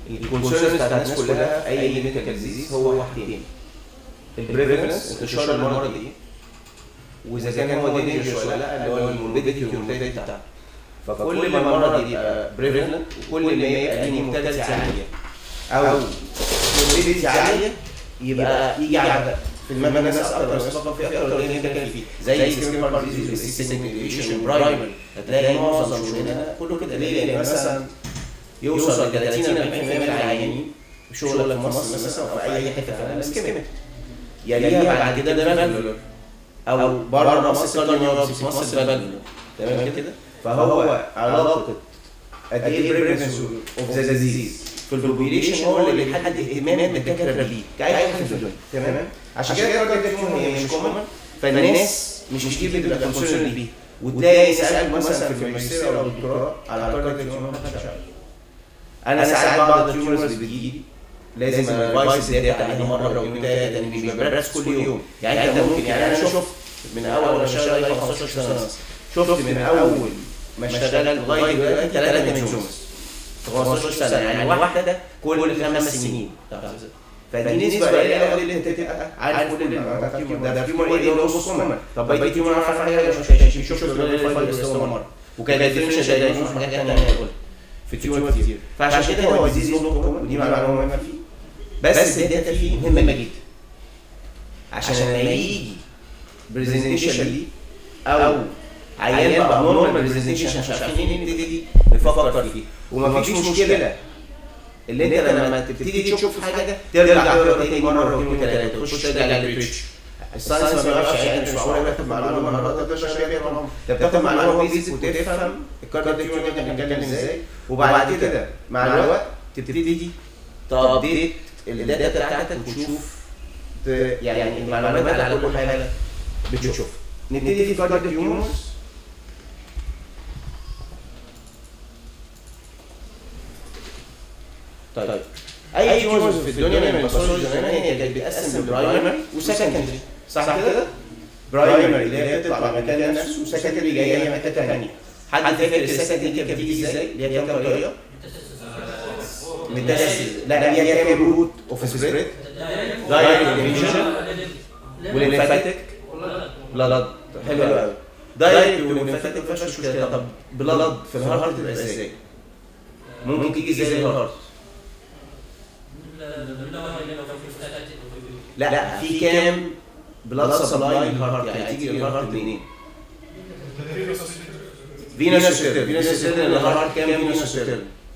الكونسيرن بتاع الناس كلها اي ميديكال ديزيز هو حاجتين البريفلنس انتشار المرض ايه واذا كان هو دينجرس ولا لا اللي هو الموربيديتي والمورتاليتي بتاعته فكل ما المرض يبقى بريفلنت وكل ما يبقى ليه مورتاليتي عاليه او موربيديتي عاليه يبقى يجي على في المبنى الناس اكتر الناس فقط في اكتر اللي كان فيه زي السكين هارت ديزيز والسيستميك برايمري هتلاقي معظم شغلنا كله كده ليه؟ لان مثلا يوصل ل 30 40% من العيانين شغلك في مصر مثلا او في اي حته في العالم اسكيميك يليها بعد كده ده او بره مصر كارديولوجي في مصر بلد تمام كده فهو علاقه قد ايه البريفنس اوف ذا ديزيز في البوبيليشن هو اللي بيحدد اهتمام الدكاتره بيه كاي حاجه في الدنيا تمام عشان كده الكاردياك تيومر هي مش كومن فالناس مش كتير بتبقى كونسيرن بيه وتلاقي سالك مثلا في الماجستير او الدكتوراه على الكاردياك تيومر ما حدش عارف انا ساعات بعض التيومرز بتجيلي لازم الفايس ديت عليها مره ويوم تلاته لان مش بدرس كل يوم يعني انت ممكن يعني انا شفت من اول ما اشتغل 15 سنه شفت من اول ما اشتغلت لغايه دلوقتي ثلاثه من جونز 15 سنه يعني واحده كل خمس سنين فدي نسبه قليله قوي اللي انت تبقى عارف كل المعلومات ده ده تيومر ايه اللي هو نص كومن طب بقيه تيومر عارف حاجه مش هيشوف الفايبرز مره وكان الديفينيشن ده يشوف حاجات ثانيه في تيومر كتير فعشان كده هو ديزيز نوت كومن ودي معلومه مهمه فيه بس الداتا فيه مهمه جدا عشان لما يجي برزنتيشن ليه او عيان بقى نورمال برزنتيشن مش عارفين نبتدي نفكر فيه ومفيش مشكله اللي انت لما تبتدي تشوف حاجه ترجع تقرا تاني مره واثنين وثلاثه تخش ترجع للريتش الساينس ما بيعرفش يعني مش معقول ياخد معلومه مره ده شويه بيفهم انت بتاخد معلومه بيزك وتفهم الكارديو تيومر ده بنتكلم ازاي وبعد كده مع الوقت تبتدي تابديت الداتا بتاعتك وتشوف يعني المعلومات على كل حاجه بتشوف نبتدي في كارديو تيومرز طيب اي تيومرز في الدنيا من الباثولوجي زمان هي كانت بتقسم برايمري وسكندري صح كده؟ برايمري اللي هي بتطلع على مكان نفسه وسكندري جايه من حته ثانيه حد فاكر السكندري كانت بتيجي ازاي؟ اللي هي كام طريقه؟ متسلسل لا هي كام روت اوف سبريد دايركت ديفيجن والليمفاتيك بلاد حلو قوي دايركت والليمفاتيك ما فيهاش مشكله طب بلاد في الهارت تبقى ازاي؟ ممكن تيجي زي الهارت لا في كام بلاد سبلاي للهارت يعني تيجي للهارت منين؟ فينوس سيرتر فينوس سيرتر الهارت كام فينوس سيرتر؟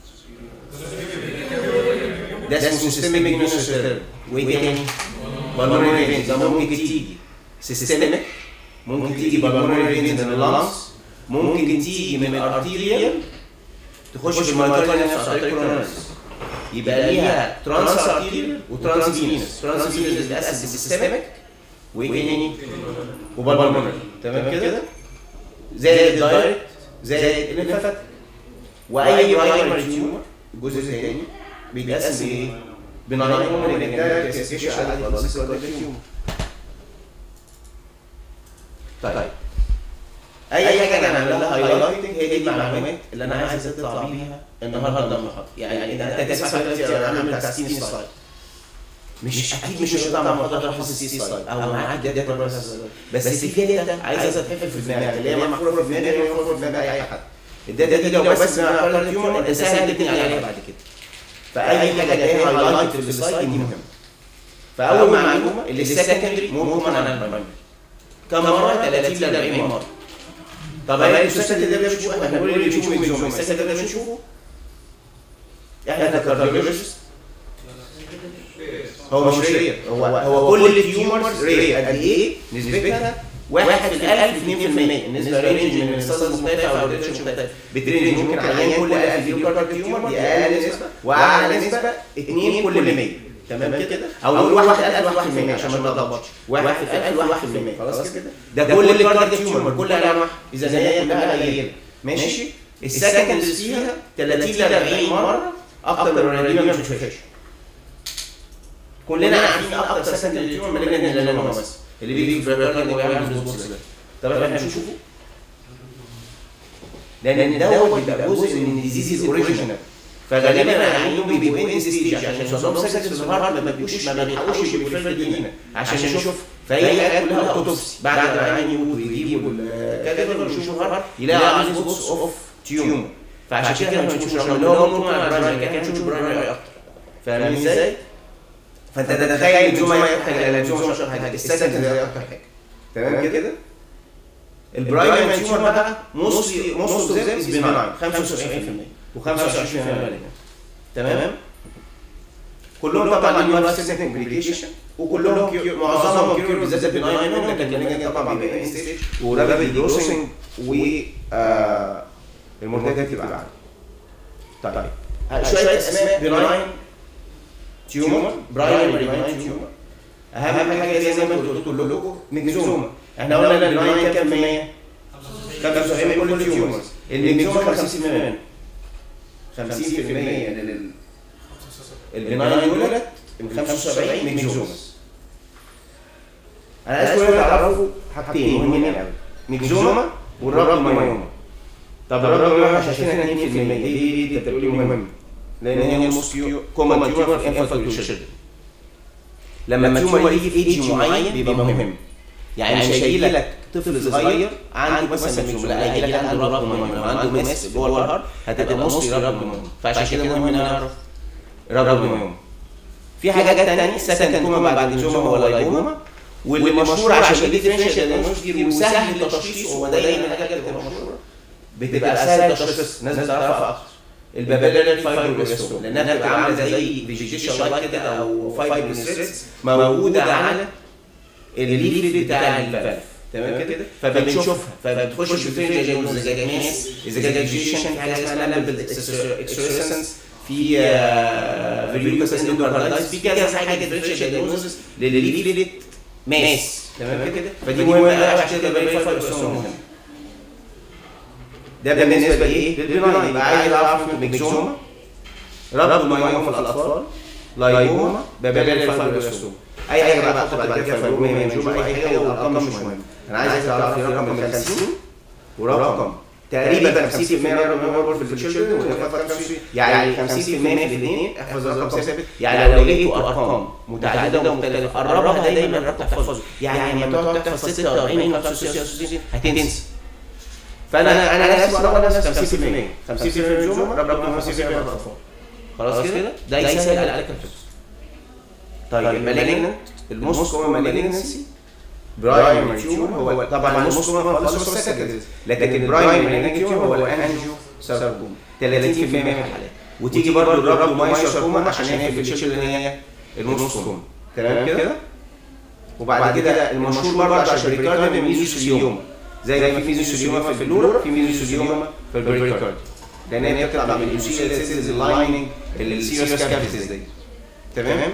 ده اسمه سيستميك فينوس سيرتر وايه تاني؟ بالمونري فينز ده ممكن تيجي سيستميك ممكن تيجي بالمونري فينز من اللانس ممكن تيجي من الارتيريال تخش في الميتوكوندريا نفسه عن طريق كوروناريس يبقى ليها ترانس ارتيريال وترانس فينس ترانس فينس بتتقسم سيستميك وايه تاني؟ وبالمونري تمام كده؟ زائد الدايركت زائد الليمفاتيك واي برايمري تيومر الجزء الثاني بيتقسم بايه؟ بناين ومالجنت ده كلاسيفيكيشن عادي خالص تيومر طيب اي حاجه انا هعمل لها هايلايتنج هي دي المعلومات اللي انا عايز اطلع بيها النهارده المحاضره يعني انت تسمع دلوقتي انا عامل بتاع سي سلايد مش اكيد مش هتطلع مع محاضره حافظ سي سلايد او معاك داتا بس في داتا عايزه تتحفظ في دماغك اللي هي محفوره في دماغي وهي محفوره في دماغ اي حد الداتا دي لو بس انا قررت يوم انت سهل تبني عليها بعد كده فاي حاجه تلاقيها هايلايت في السلايد دي مهمه فاول معلومه اللي السكندري مهمه عن البرايمري كم مره 30 ل 40 مره طب هل السكت ده بنشوفه احنا بنقول اللي بنشوفه اكزوم السكت ده بنشوفه احنا ككارديولوجيست هو مش رير هو هو كل تيومرز رير قد ايه نسبتها واحد في الألف 2% النسبة رينج من الاستاذ مختلفة أو الريتش مختلف بترينج ممكن عيان كل 1000 يجيب كارديو تيومر دي أقل نسبة وأعلى نسبة 2 كل 100 تمام كده او نقول واحد في الألف واحد في المية عشان ما نلخبطش واحد في الألف واحد في المية خلاص كده ده كل كارديو تيومر كل أنواع واحد إذا هي كلها قليلة ماشي السكندز فيها 30 ل 40 مرة أكتر من الريديما مش بتشوفهاش كلنا عارفين أكتر سكندري تيومر مالجنت للانوما بس اللي بيجي في البركان ويعمل سبوتس ده طب احنا بنشوفه لان دوت بيبقى جزء من الديزيز اوريجينال فغالبا العيانين بيبقوا ان ستيج عشان يوصل لهم سكس الهارت ما بيبقوش ما بيلحقوش يبقوا هنا عشان نشوف فهي حاجات كلها اوتوبسي بعد ما العيان يموت ويجيبوا الكاتيتر ويشوفوا الهارت يلاقوا عليه سبوتس اوف تيومر فعشان كده ما بنشوفش رغم ان هو ممكن على البرايمري كان نشوف البرايمري اكتر فاهمين ازاي؟ فانت تتخيل الزوما اكتر حاجه الزوما مش اكتر حاجه السكندري اكتر حاجه تمام كده؟ البرايمري تيومر بقى موست موست اوف ذيم از بناين 75% و25% مالجنت تمام؟ كلهم طبعا ليهم سيستم بريكيشن وكلهم كيو معظمهم كيور بالذات البناين منهم لكن المالجنت طبعا بيبقى ان ستيج ورابيد جروسنج و المورتاليتي بتبقى عاليه. طيب شويه اسماء بناين تيومر برايمري بناين تيومر اهم حاجه زي ما انتوا قلتوا لكم ميكزوما احنا قلنا البناين كام في المية؟ 75% من كل تيومرز الميكزوما 50% منهم 50% لل البناين دولت من 75 ميكزومز انا عايز كلكم تعرفوا حاجتين مهمين قوي ميكزوما والرب مايوما طب الرب مايوما عشان هنا 2% دي دي دي انت بتقولي مهم لان هي الموست كومن تيومر في انفانت تشيلدرن لما التيومر يجي في ايدج معين بيبقى مهم يعني مش هيجي لك طفل صغير عنده مثلا ميكزوما لا هيجي لك عنده رب مايوما عنده ماس جوه الهارت هتبقى موست رب مايوما فعشان كده مهم نعرف رب مايوما في حاجات تانية سكند كوما بعد ميكزوما ولا لايبوما واللي مشهور عشان دي ديفرنشال وسهل التشخيص هو دايما الحاجات اللي مشهوره بتبقى سهل التشخيص الناس بتعرفها اكتر البابيلاري فايبروبلاستوما لانها بتبقى عامله زي فيجيتيشن لايك كده او فايبروسيتس موجوده على الليف بتاع الفالف تمام كده فبنشوفها فبتخش في فرنجة اذا جت ماس اذا جت فيجيتيشن في حاجه اسمها لامبل اكسرسنس في فيريوكاس اندوكاردايتس في كذا حاجه ديفرنشال دايجنوزس للليف ماس تمام كده فدي مهمه قوي عشان كده البابيلاري فايبروبلاستوما مهم ده بالنسبه لايه؟ للبناين يبقى عايز اعرف ميكزوما رب مايوما في الاطفال لايبوما بابيلاري فايبروبلاستوما اي حاجه بقى احط بعد كده فايبروما ميكزوما اي حاجه والارقام مش مهمه انا عايز تعرف رقم ال 50 ورقم تقريبا 50% رقم في التشيلدرن يعني 50% في الاثنين احفظ الرقم ثابت يعني لو لقيتوا ارقام متعدده ومختلفه قربها دايما الرقم تحفظه يعني لما تقعد تحفظ 46 65 هتنسى فانا انا نفسي بقرا نفسي 50% 50% جمله ربنا 50% اطفال خلاص كده ده يسهل عليك الحفظ طيب المالجنت الموست كومن مالجنسي برايمري تيومر هو طبعا الموست كومن خالص هو السكندري لكن البرايمري تيومر هو الانجيو ساركوما 30% من الحالات وتيجي برضه الرب مايشاركوما عشان هي في التشيلدرن هي الموست كومن تمام كده وبعد كده المشهور برضه عشان الريكارديوم ميزوثيليوما زي ما في ميزوثيليوما في البلورا في ميزوثيليوما في البريكارد لان هي بتطلع من اليوسيل سيلز اللايننج السيروس كافيتيز دي تمام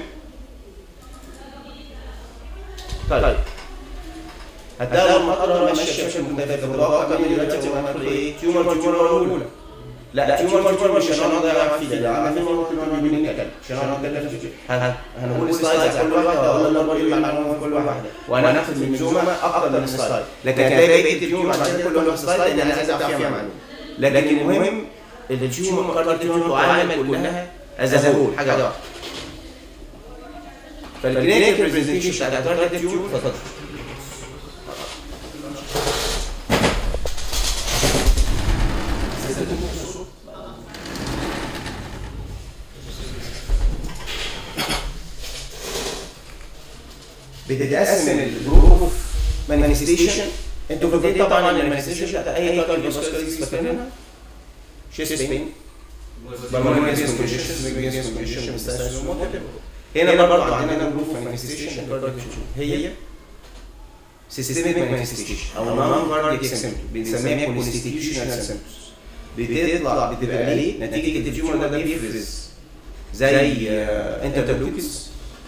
طيب هتلاقوا المقدره ماشيه بشكل متفق متوقع كمان دلوقتي هو هندخل ايه تيومر تيومر الاولى لا تيومر تيومر مش هنقعد نلعب فيه ده عارفين ممكن نقعد نتكلم مش هنقعد نتكلم فيه هنقول سلايدز على كل واحده اقول النمبر ايه المعلومه في كل واحده وهناخد من التيومر اكتر من سلايد لكن هتلاقي بقيه التيومر عندنا كل واحده سلايد لان انا عايز اعرف فيها معلومه لكن المهم التيومر كارد تيومر تعامل كلها از حاجه واحده فالكلينيكال برزنتيشن بتاعت الكارد تيومر اتفضل بتتقسم الجروب اوف مانيفستيشن انتوا فاكرين طبعا المانيفستيشن بتاعت اي كارديوفاسكولار فاكرينها؟ شيست بين بالمونري كونجيشن هنا برضه عندنا جروب مانيفستيشن هي سيستميك مانيفستيشن او نون كارديك سيمتوم بنسميها كونستيتيوشنال سيمتومز بتطلع بتبقى ليه نتيجه التيومر ده بيفرز زي انترلوكينز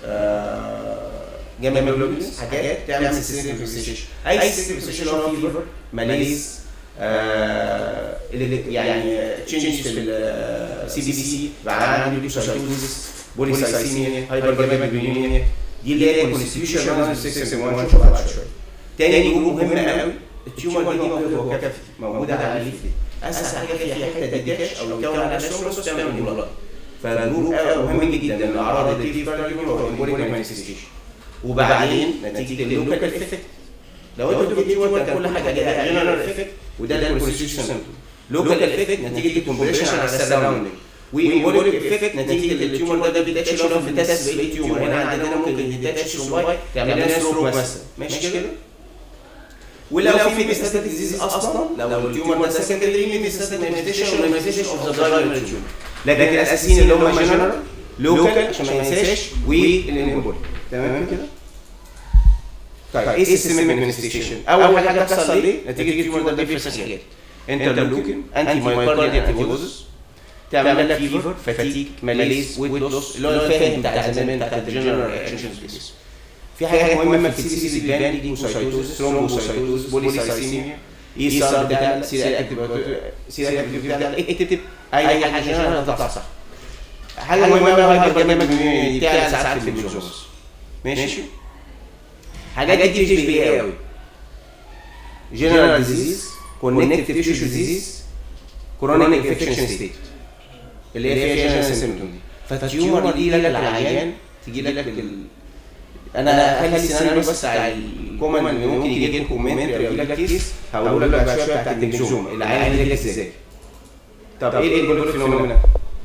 جاما جلوبولينز حاجات تعمل سيستم فيكسيشن اي سيستم فيكسيشن هو فيفر ماليز آه يعني تشينجز في السي بي سي بعد عنده ليوكوسايتوزيس بوليسايسيميا هايبرجاميك دي اللي هي كونستيوشن سيستم 1 نشوفها بعد شويه تاني جروب مهم قوي التيومر دي موجوده هو كافي موجوده على الليف اسهل حاجه فيها حته ديتاش او يكون على ثرومبس تعمل امبولاي فالجروب مهم جدا من الاعراض اللي في فالجروب هو امبوليك مانيفستيشن وبعدين نتيجه اللوكال افكت لو انت بتجيب تيومر كان كل حاجه ليها جنرال افكت وده الكونستيوشن لوكال افكت نتيجه الكومبريشن على السراوندنج وامبوليك افكت نتيجه التيومر ده بيتاتش لو في التست بقى تيومر هنا عندنا ممكن يتاتش ثرومباي تعمل لنا ستروك مثلا ماشي كده ولو في ميتاستاتيك ديزيز اصلا لو التيومر ده سكندري ميتاستاتيك مانيفستيشن ولا مانيفستيشن اوف ذا برايمري تيومر لكن الاساسيين اللي هم جنرال لوكال عشان ما ننساش والامبوليك تمام كده طيب ايه السيستم ادمنستريشن اول حاجه بتحصل ليه نتيجه التيومر ده بيفرز حاجات انترلوكين انتي مايوكارديال اكتيفوزس تعمل لك فيفر فاتيك ماليز ويت لوس اللي هو الفاهم بتاع زمان بتاع الجنرال رياكشنز في حاجه مهمه في السي سي بلان دي موسايتوزس ثرومبوسايتوزس بوليسايسيميا ايسار بتاع سيرا اكتيف بتاع اكتب اي حاجه جنرال هتطلع صح حاجه مهمه بقى البرنامج بتاع ساعات في الميزومس ماشي حاجات دي بتشبه ايه قوي جنرال ديزيز كونكتيف تيشو ديزيز كورونيك انفكشن ستيت اللي هي فيها جنرال سيمبتوم دي فالتيومر دي لك العيان تيجي لك ال... انا هخلي السيناريو بس على الكومن اللي ممكن يجي لكم كومنتري او يجي لك كيس هقول لك بقى شويه بتاعت النجوم العيان يجي لك ازاي طب ايه البوليك فينومينا؟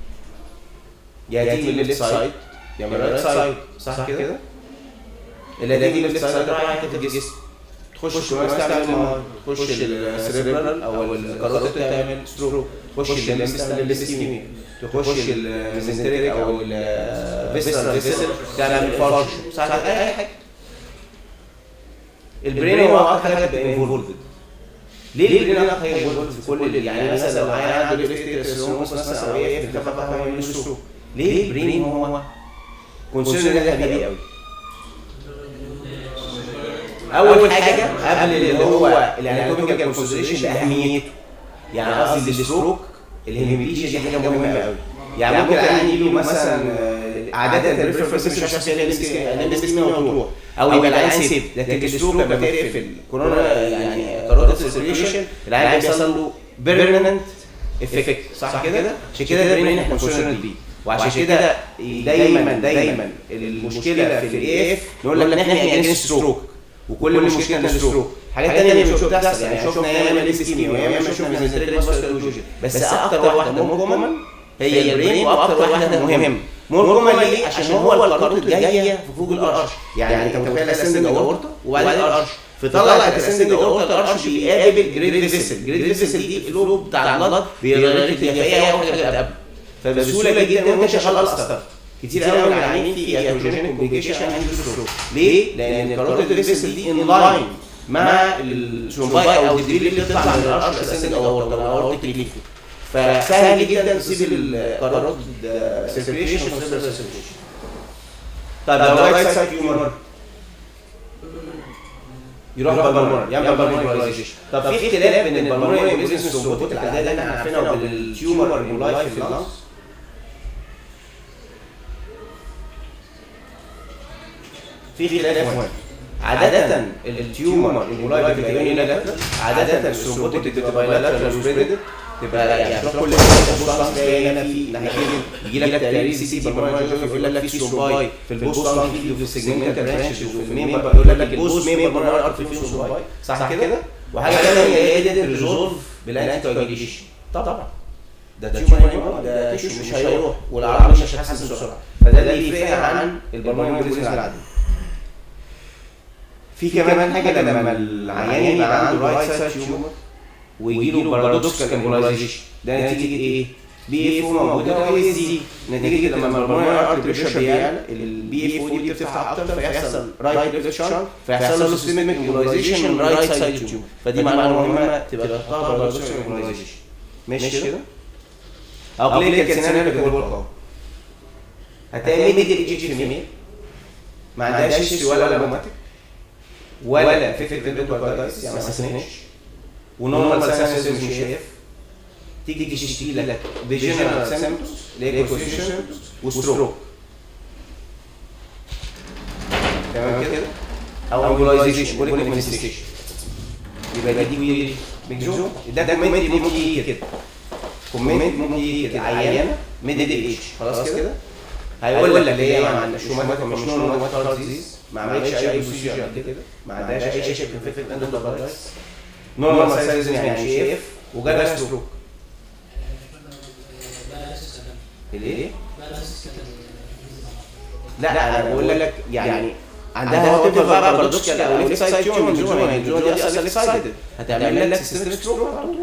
يا تيجي من الليفت سايد يا من الرايت سايد صح كده؟ اللي تيجي من الليفت سايد رايح حته الجسم تخش كويس تعمل تخش السريبرال او الكاروتيد تعمل ستروك تخش الليمبس تعمل ليسكيميا تخش الميزنتريك او الفيسرال فيسل تعمل فارش صح اي حاجه البرين هو اكتر حاجه بتبقى انفولفد ليه البرين اكتر حاجه انفولفد في كل اللي يعني مثلا لو عيان عنده ليفتيرسيروموس مثلا او ايه في الخفاف هو يعمل ستروك ليه البرين هو كونسيرن ده كبير قوي اول حاجه قبل اللي هو الاناتوميكال كونسيدريشن باهميته يعني قصدي الستروك الهيميبليجيا دي حاجه مهمه قوي يعني ممكن العيان يجي له مثلا عاده الريفرنس مش عارف لابس وتروح او يبقى العيان سيف لكن الستروك لما تقفل الكورونا يعني كاروتيد سيركيوليشن العيان بيحصل له بيرمننت افكت صح كده؟ عشان كده ده برين احنا كونسيرن بيه وعشان كده دايما دايما المشكله في الاي اف نقول لك نحمي اجينست ستروك وكل مشكله الستروك حاجات تانية مش بتحصل يعني شفنا ياما ليسكيميا وياما شفنا ميزنتريك ماسكولوجيا بس اكتر واحده مور كومن هي البرين واكتر واحده مهم مور كومن ليه؟ عشان هو القاروت جايه في فوق القرش يعني انت متخيل اسندنج اورطه وبعدين القرش في طلعه الاسندنج اورطه القرش بيقابل جريد فيسل جريد فيسل دي الفلو بتاع البلد بيغير فيها اول حاجه بتقابله فبسهوله جدا وانت شغال اصلا كتير قوي من العيانين في اتروجينيك كومبليكيشن عند ستروك ليه؟ لان الكاروتيد فيسل دي ان لاين مع الثرومباي او الدريل اللي بتطلع من القرش الاساسي او الاورتيك ليف فسهل جدا تصيب الكاروتيد سيركيشن سيركيشن طيب لو رايت سايد تيومر يروح بالمونر يعمل بالمونرايزيشن طب في اختلاف بين البالمونر والبيزنس والثرومبوت العاديه اللي احنا عارفينها وبالتيومر المولايف في اللانس في خلاف مهم عادة التيومر المولاي بتبقى يونيلاترال عادة الثرومبوتيك بتبقى بايلاترال وسبريدد تبقى يعني تروح كل بوست تلاقي هنا في ناحيتين يجي لك تقرير سي سي بالمونر يقول لك في ثرومباي في البوست فيديو في السيجمنتال برانشز وفي الميمبر يقول لك البوست ميمبر بالمونر ارت فيه ثرومباي صح كده؟ وحاجه ثانيه هي قدرت ريزولف بالانتي كوجيليشن طبعا ده تيومر ده تيشو مش هيروح والاعراض مش هتتحسن بسرعه فده اللي يفرقها عن البالمونر العادي في كمان حاجه لما العيان يبقى عنده رايت سايد تيومر ويجي له بارادوكسال امبولايزيشن ده نتيجه ايه؟ بي اف او موجوده واي اس دي نتيجه لما البلمونري ارتري بريشر بيعلى البي اف او دي بتفتح اكتر فيحصل رايت ليفت شارب فيحصل له سيستميك امبولايزيشن من رايت سايد تيومر فدي معلومه مهمه تبقى تحطها بارادوكسال امبولايزيشن ماشي كده؟ او كلينيكال سيناريو اللي بقول لكم هتلاقي ميدل ايج فيميل ما عندهاش هيستوري ولا روماتيك ولا فكره الاندوكاردايتس يعني ما سخنتش ونورمال ساينس مش شايف تيجي تشتكي لك فيجنال سيمبتومز اللي هي كونفيوجن وستروك تمام كده او امبولايزيشن بوليك مانيفستيشن يبقى دي ميكزوم ده كومنت ممكن يجي كده كومنت ممكن يجي كده عيانه ميدل ايج خلاص كده هيقول لك اللي هي ما عندهاش روماتيك مش نون روماتيك هارت ديزيز ما عملتش اي بروسيجر قبل كده ما عندهاش اي شيء في اندوكاردايتس نورمال سايز يعني شيف وجالها ستروك ليه؟ لا انا بقول لك يعني عندها هو تبقى بقى بارادوكسيال او ليفت سايد تيومر الجونا الجونا دي اصلا ليفت سايد هتعمل لك سيستمك ستروك على طول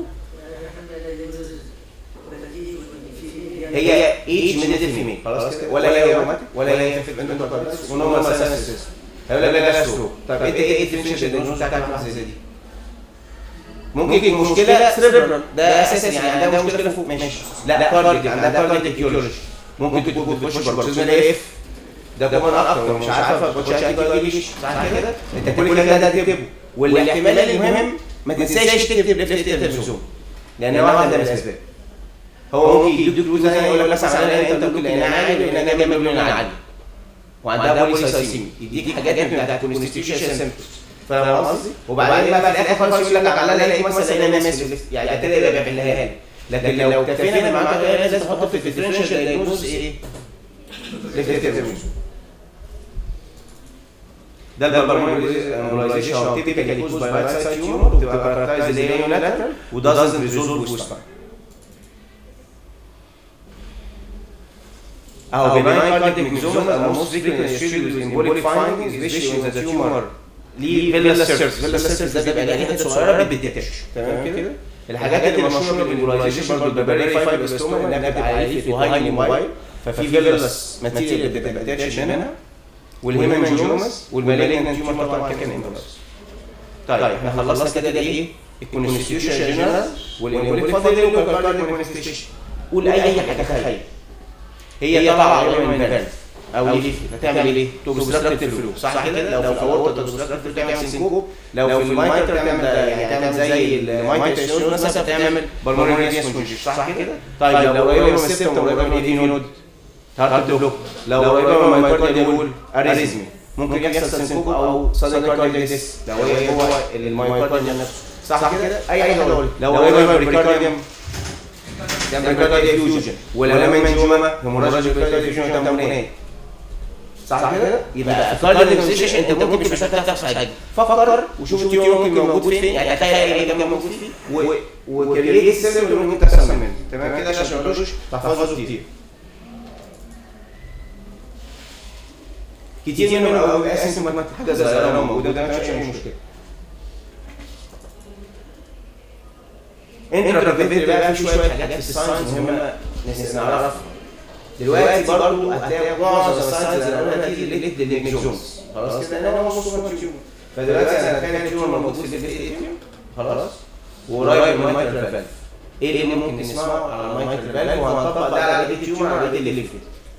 هي ايج ميدل فيميل خلاص كده ولا هي روماتيك ولا هي في الاندوكاردايتس ونورمال ساينس هيقول لك لا ستروك طب انت ايه الديفينيشن الديفينيشن بتاعتك في حاجه زي دي ممكن يكون مشكله سيربرال ده اساسا يعني عندها مشكله فوق ماشي لا كارديك عندها كارديك كيولوجي ممكن تكون بتخش باركسيزم اف ده كمان اكتر مش عارفه بتخش اي صح كده انت كل ده ده تكتبه والاحتمال المهم ما تنساش تكتب ليفت اترزوم لان واحده من الاسباب هو ممكن يديك روزه يقول لك مثلا انت ممكن لان عالي لان انا جايب لون عالي وعندها بوليسايسيمي يديك حاجات بتاعت كونستيتيوشن سيمبتومز فاهم قصدي؟ وبعدين بقى في الاخر خالص يقول لك على الاقي مثلا انا ماسك يعني ابتدي ابقى بحلها لي لكن لو اكتفينا معاك لازم تحط في الديفرنشال دايجنوز ايه؟ ده البرمجيزيشن او تيبيكالي كوز باي رايت سايد تيومر بتبقى كاركترايز اللي هي يوناترال ودازنت ريزولف ويز تايم Our benign cardiac myxomas are most frequently associated with embolic findings, especially when the tumor ليه فيلا سيرفس فيلا سيرفس ده بيبقى ليه حتت صغيره بتديتش تمام كده الحاجات اللي مشهوره بالامبولايزيشن برضه الباباري فايبرستوما انها بتبقى عاليه وهايلي موبايل ففي فيلس ماتيريال بتبقى ديتش منها والهيمانجيوماس والمالجنت تيومر طبعا كان امبولايز طيب احنا خلصنا كده ايه الكونستيوشن جنرال والامبوليك فاضل والكارديو كونستيوشن قول اي حاجه تخيل هي طالعه قريبه من الفالف او ليف هتعمل ايه؟ توبستراكت الفلو صح كده؟ لو في الاورطه توبستراكت تعمل سينكوب لو في المايتر تعمل يعني تعمل زي المايتر شنو مثلا بتعمل بالمونري صح كده؟ طيب لو قريبه من السيبتم قريبه من الايدي نود هارت بلوك لو قريبه من المايكارديال وول اريزمي ممكن يحصل سينكوب او سادن كاردياك ديس لو هي جوه المايكارديال نفسه صح كده؟ اي حاجه لو قريبه من البريكارديوم تعمل بريكارديال فيوجن ولو من جمامه هيموراجيك بريكارديال فيوجن تعمل ايه؟ صح كده؟ يبقى الكارديو انت ممكن مش محتاج تحصل حاجه فكر وشوف التيومر ممكن موجود فين يعني هتلاقي ايه اللي موجود فيه وكريت السيستم اللي ممكن تحصل منه تمام كده عشان ما تقولوش تحفظه كتير كتير منه قوي اسيمتوماتيك حاجه صغيره موجوده ده مش اي مشكله انترا بقى في شويه حاجات في الساينس مهمه نعرفها دلوقتي برضه هتلاقي معظم الساينس اللي قلنا دي الليد للميكزومز خلاص كده انا هو سوبر تيومر فدلوقتي انا كان تيومر موجود في الليد خلاص وقريب من المايكرو فالف ايه اللي ممكن نسمعه على المايكرو فالف وهنطبق ده على الليد تيومر على الليد الليفت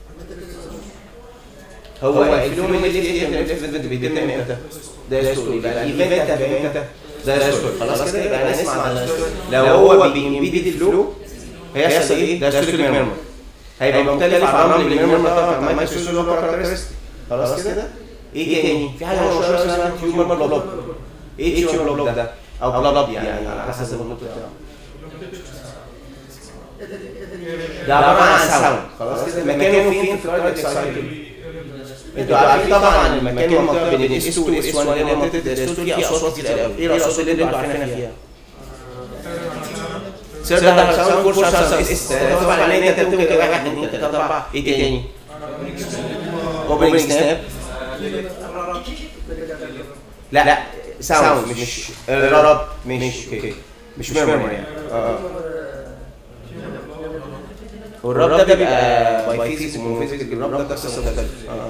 هو الفلوم الليفت بيتم امتى؟ ده ستوري يبقى الايفنت هتبقى امتى؟ ده ستوري خلاص كده يبقى هنسمع لو هو بيمبيد الفلو هيحصل ايه؟ ده ستوري ميرمر هيبقى مختلف عن الرمل اللي بنعمل طبعا مع مايكروسوس كاركترستيك خلاص كده ايه تاني في حاجه مشهوره اسمها تيومر بلوب ايه تيومر بلوب ده او بلوب يعني على حسب النطق بتاعه ده عباره عن ساوند خلاص كده مكانه فين في الكاردياك سايكل انتوا عارفين طبعا المكان المنطقه بين الاس 2 والاس 1 اللي هي منطقه الاس 2 فيها اصوات كتير قوي ايه الاصوات اللي انتوا عارفينها فيها؟ سيردا ساوند فورس اس طبعا ان انت ممكن واحد اثنين ثلاثه اربعه ايه تاني؟ اوبننج سناب لا لا ساوند مش رب مش اوكي مش ميموري يعني اه والرب ده بيبقى باي فيزيكس ومونوفيزيكس الرب ده قصه مختلفه اه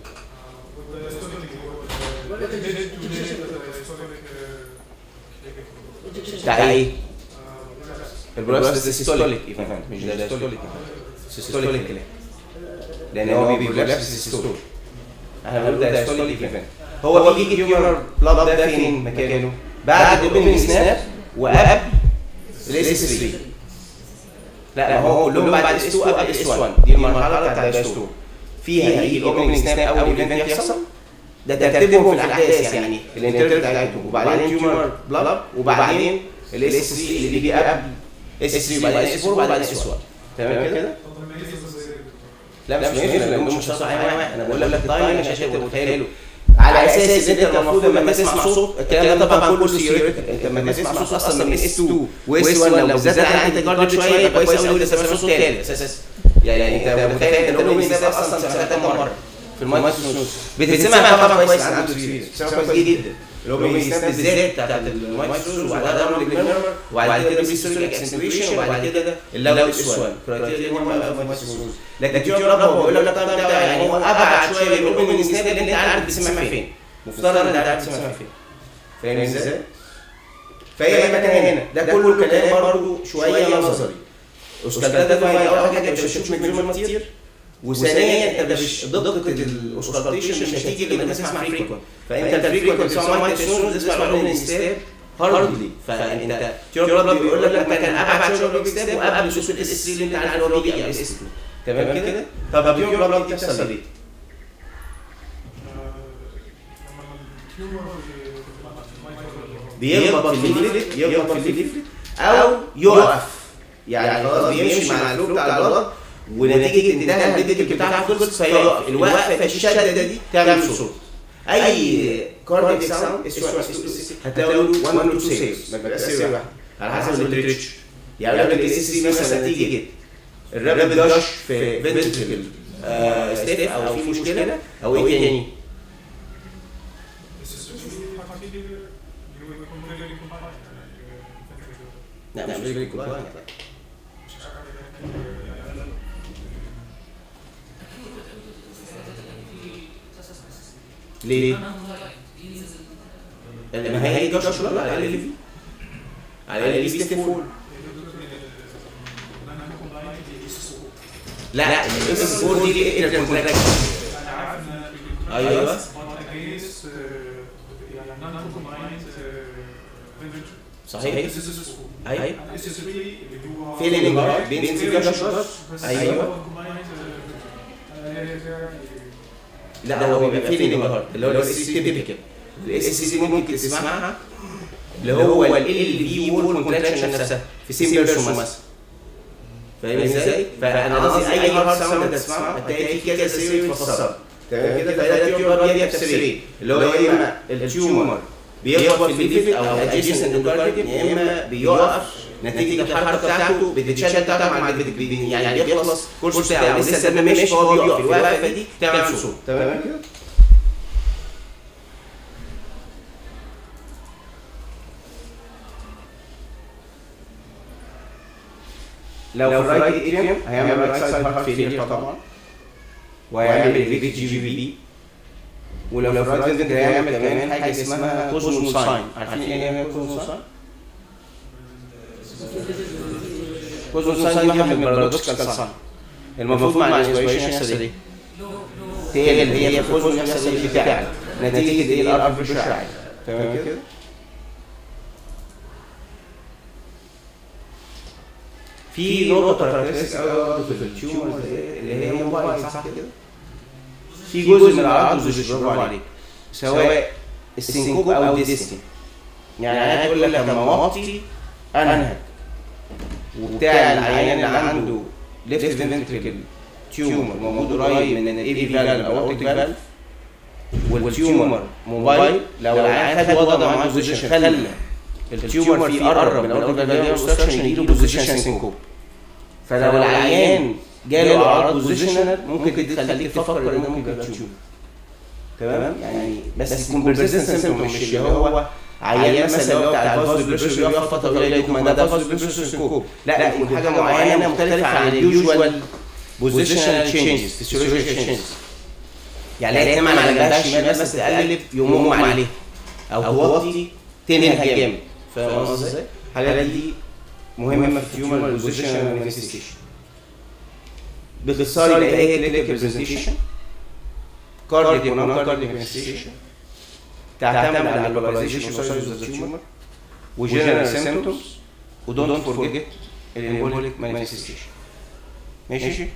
بتاع ايه؟ البرولاس ده سيستوليك ايفنت مش ده سيستوليك ايفنت سيستوليك كلام لان هو بيبرولابس سيستول احنا بنقول ده سيستوليك ايفنت هو بيجي تيومر بلاد ده فين مكانه؟ بعد الاوبننج سناب وقبل الاس 3 لا ما هو كلهم بعد اس 2 قبل اس 1 دي المرحله بتاعت اس 2 فيها هيجي الاوبننج سناب اول ايفنت يحصل ده ترتيبهم في الاحداث يعني الانترفيو بتاعتهم وبعدين تيومر بلاب وبعدين الاس 3 اللي بيجي قبل اس 3 وبعدين اس 4 وبعدين اس 1 تمام كده؟ طب لما يجي ازاي لا مش ماشي لان مش هتصل على واحد انا بقول لك التايم مش عشان تتخيله على اساس ان انت المفروض لما تسمع صوت الكلام ده طبعا كله ثيوريتيكال انت لما تسمع صوت اصلا من اس 2 واس 1 لو بالذات عندك جارد شويه يبقى كويس قوي لسه سامع صوت تاني اساسا يعني انت متخيل ان هو بيستخدم اصلا سمعتها مره في المايكروسونوس بتسمع طبعا كويس عنده ثيوري بتسمع كويس جدا اللي هو بيستخدم بالذات بتاعت المايكروسونس وبعدها داون للميرور وبعد كده بريستوريك اكسنتويشن وبعد كده اللو اس 1 كرايتيريا مهمه قوي في المايكروسونس لكن تيوب راب هو بيقول لك الطعم بتاعه يعني هو ابعد شويه من الاوبن سناب اللي انت عارف بتسمع فين مفترض ان انت عارف تسمع فين فاهم ازاي؟ فهي مكان هنا ده كله كلام برضه شويه نظري اسكالتات اول حاجه انت مش هتشوف مجنون كتير وثانيا انت مش دقه الاوسكالتيشن مش هتيجي لما تسمع فريكونت فانت الفريكونت بتسمع مايك تسمع تسمع الاوبن ستاب هاردلي فانت تيوراب بيقول لك مكان ابعد شويه من ستاب وقبل صوت الاس 3 اللي انت عارف هو بيجي على الاس 2 تمام كده؟ طب تيوراب دي بتحصل ليه؟ بيخبط في الليفلت يخبط في الليفلت او يقف يعني خلاص بيمشي مع الفلو بتاع البلد ونتيجه انتهاء الليفلت بتاعها خلص فيقف الوقفه الشده دي تعمل صوت اي كارديك ساوند هتلاقوا له 1 اور 2 سيفز ما بيبقاش سيف واحد على حسب الليتريتشر يعني لو الاس 3 مثلا نتيجه الرابد داش في فنتريكل ستيف او في مشكله او ايه تاني؟ لا مش فيري كومبايند ليه؟ ما هي دي جاش على ال في على ال في ستيب 4 لا لا الاس 4 دي انتر كونتراكشن ايوه صحيح ايوه فيلينج هارت بينزل في جاش ايوه لا ده هو بيبقى فيلينج هارت اللي هو الاس سي تيبيكال الاس سي ممكن تسمعها اللي هو ال في وول كونتراكشن نفسها في سيمبرسون مثلا فاهم ازاي؟ فانا قصدي اي هارت ساوند تسمعه هتلاقي في كذا سيري مفسره تمام كده فده تيومر ليها تفسيرين اللي هو يا اما التيومر بيخبط في الليفل او ادجيسنت اندوكارديوم يا اما بيقف نتيجه الحركه بتاعته بتتشال طبعا مع يعني بيخلص كل ساعه ولسه الدم ماشي فهو بيقف الوقفه دي تعمل صوت تمام كده؟ لو في الرايت اتريوم هيعمل رايت سايد هارت فيلير طبعا وهيعمل ريفيك جي في بي ولو في الرايت فنتريكل هيعمل كمان حاجه اسمها كوزمون ساين عارفين ايه هي كوزمون ساين؟ كوزمون ساين دي من بارادوكسال ساين المفروض مع الانسبيريشن يحصل ايه؟ هي اللي هي كوزمون يحصل ايه بتاعك نتيجه ايه الار اف بشعه تمام كده؟ في نقطة كاركترستيك قوي برضه في التيومرز اللي هي موبايل صح كده؟ في جزء من العضل مش برافو عليك سواء السنكوب او الديستين يعني انا هتقول لك لما وطي انهك وبتاع العيان اللي عنده ليفت فنتريكل تيومر موجود قريب من الاي في فالف او اورتيك فالف والتيومر موبايل لو العيان خد وضع معاه بوزيشن خلى التيومر فيه قرب من الاورتيك فالف اوبستراكشن يجي له بوزيشن سنكوب فلو العيان جاله اعراض بوزيشنال ممكن تخليك تفكر ان ممكن يبقى تيومر تمام يعني بس يكون بيرسيستنت سيمبتوم مش اللي هو عيان مثلا اللي هو بتاع الفاز بريشر يقف فتره طويله يقول ما ده فاز بريشر سكوب لا يكون حاجه معينه مختلفه عن اليوجوال بوزيشنال تشينجز فيسيولوجيكال تشينجز يعني لا تنام على جنبها الشمال بس تقلب يقوم مغمى عليها او توطي تنهج جامد فاهم قصدي ازاي؟ الحاجات دي مهمه في التيومر البوزيشنال مانيفستيشن باختصار يبقى هي كلينيكال برزنتيشن كارديك ونون كارديك مانيفستيشن تعتمد على اللوكاليزيشن وسايز اوف ذا تيومر وجنرال سيمبتومز ودونت فورجيت الامبوليك مانيفستيشن ماشي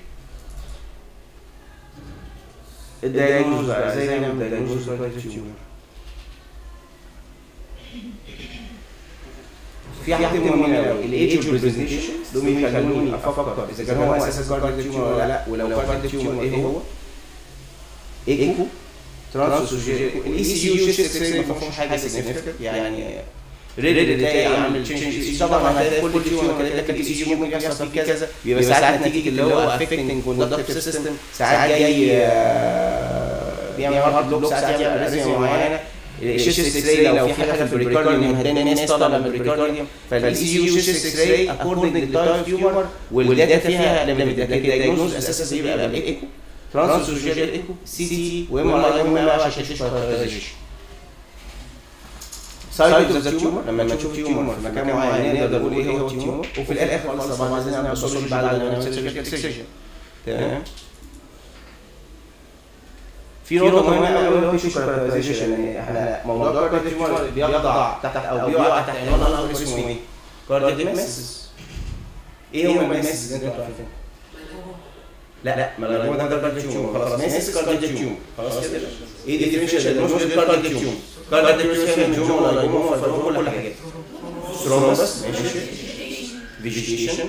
الدايجنوز بقى ازاي نعمل دايجنوز للتيومر في حاجتين مهمين قوي الايدج والبرزنتيشن دول بيخلوني افكر اذا كان هو اساس كاردياك تيومر ولا لا ولو كاردياك تيومر ايه هو ايكو ترانسوسوجيال الاي سي يو شيست اكس راي ما فيهوش حاجه سيجنفكت يعني ريد تلاقي عامل تشينج طبعا هتلاقي كل تيومر كده لك الاي سي يو ممكن يحصل فيه كذا بيبقى ساعات نتيجه اللي هو افكتنج كوندكتيف سيستم ساعات جاي آه، بيعمل هارت بلوك ساعات يعمل اريزميا معينه الشيست اكس راي لو في حاجه في البريكارديوم هتلاقي الناس طالعه من البريكارديوم فالاي سي يو شيست اكس راي اكوردنج للتايب تيومر والداتا فيها ليميتد لكن الدايجنوز اساسا بيبقى بالايكو ترانسوسوجيال ايكو سي تي وام ار اي مهم قوي عشان تشوف الكاركترايزيشن سايد اوف ذا تيومر لما نشوف تيومر في مكان معين نقدر نقول ايه هو التيومر وفي الاخر خالص طبعا عايزين نعمل باثولوجي بعد ما نعمل سيرجيكال اكسجن تمام في نقطة مهمة قوي اللي هو ايشو كاركترايزيشن يعني احنا موضوع كاردياك تيومر بيضع تحت او بيقع تحت عنوان الامر اسمه ايه؟ كاردياك ماسز ايه هو الماسز اللي انتوا عارفينه؟ لا لا ما انا ده كاردياك تيومر خلاص ماسز كاردياك تيومر خلاص كده ايه ديفرنشال دايجنوز كاردياك تيومر كاردياك تيومر فيها منجوم ولا لايموم ولا كل حاجات ثرومبس ماشي فيجيتيشن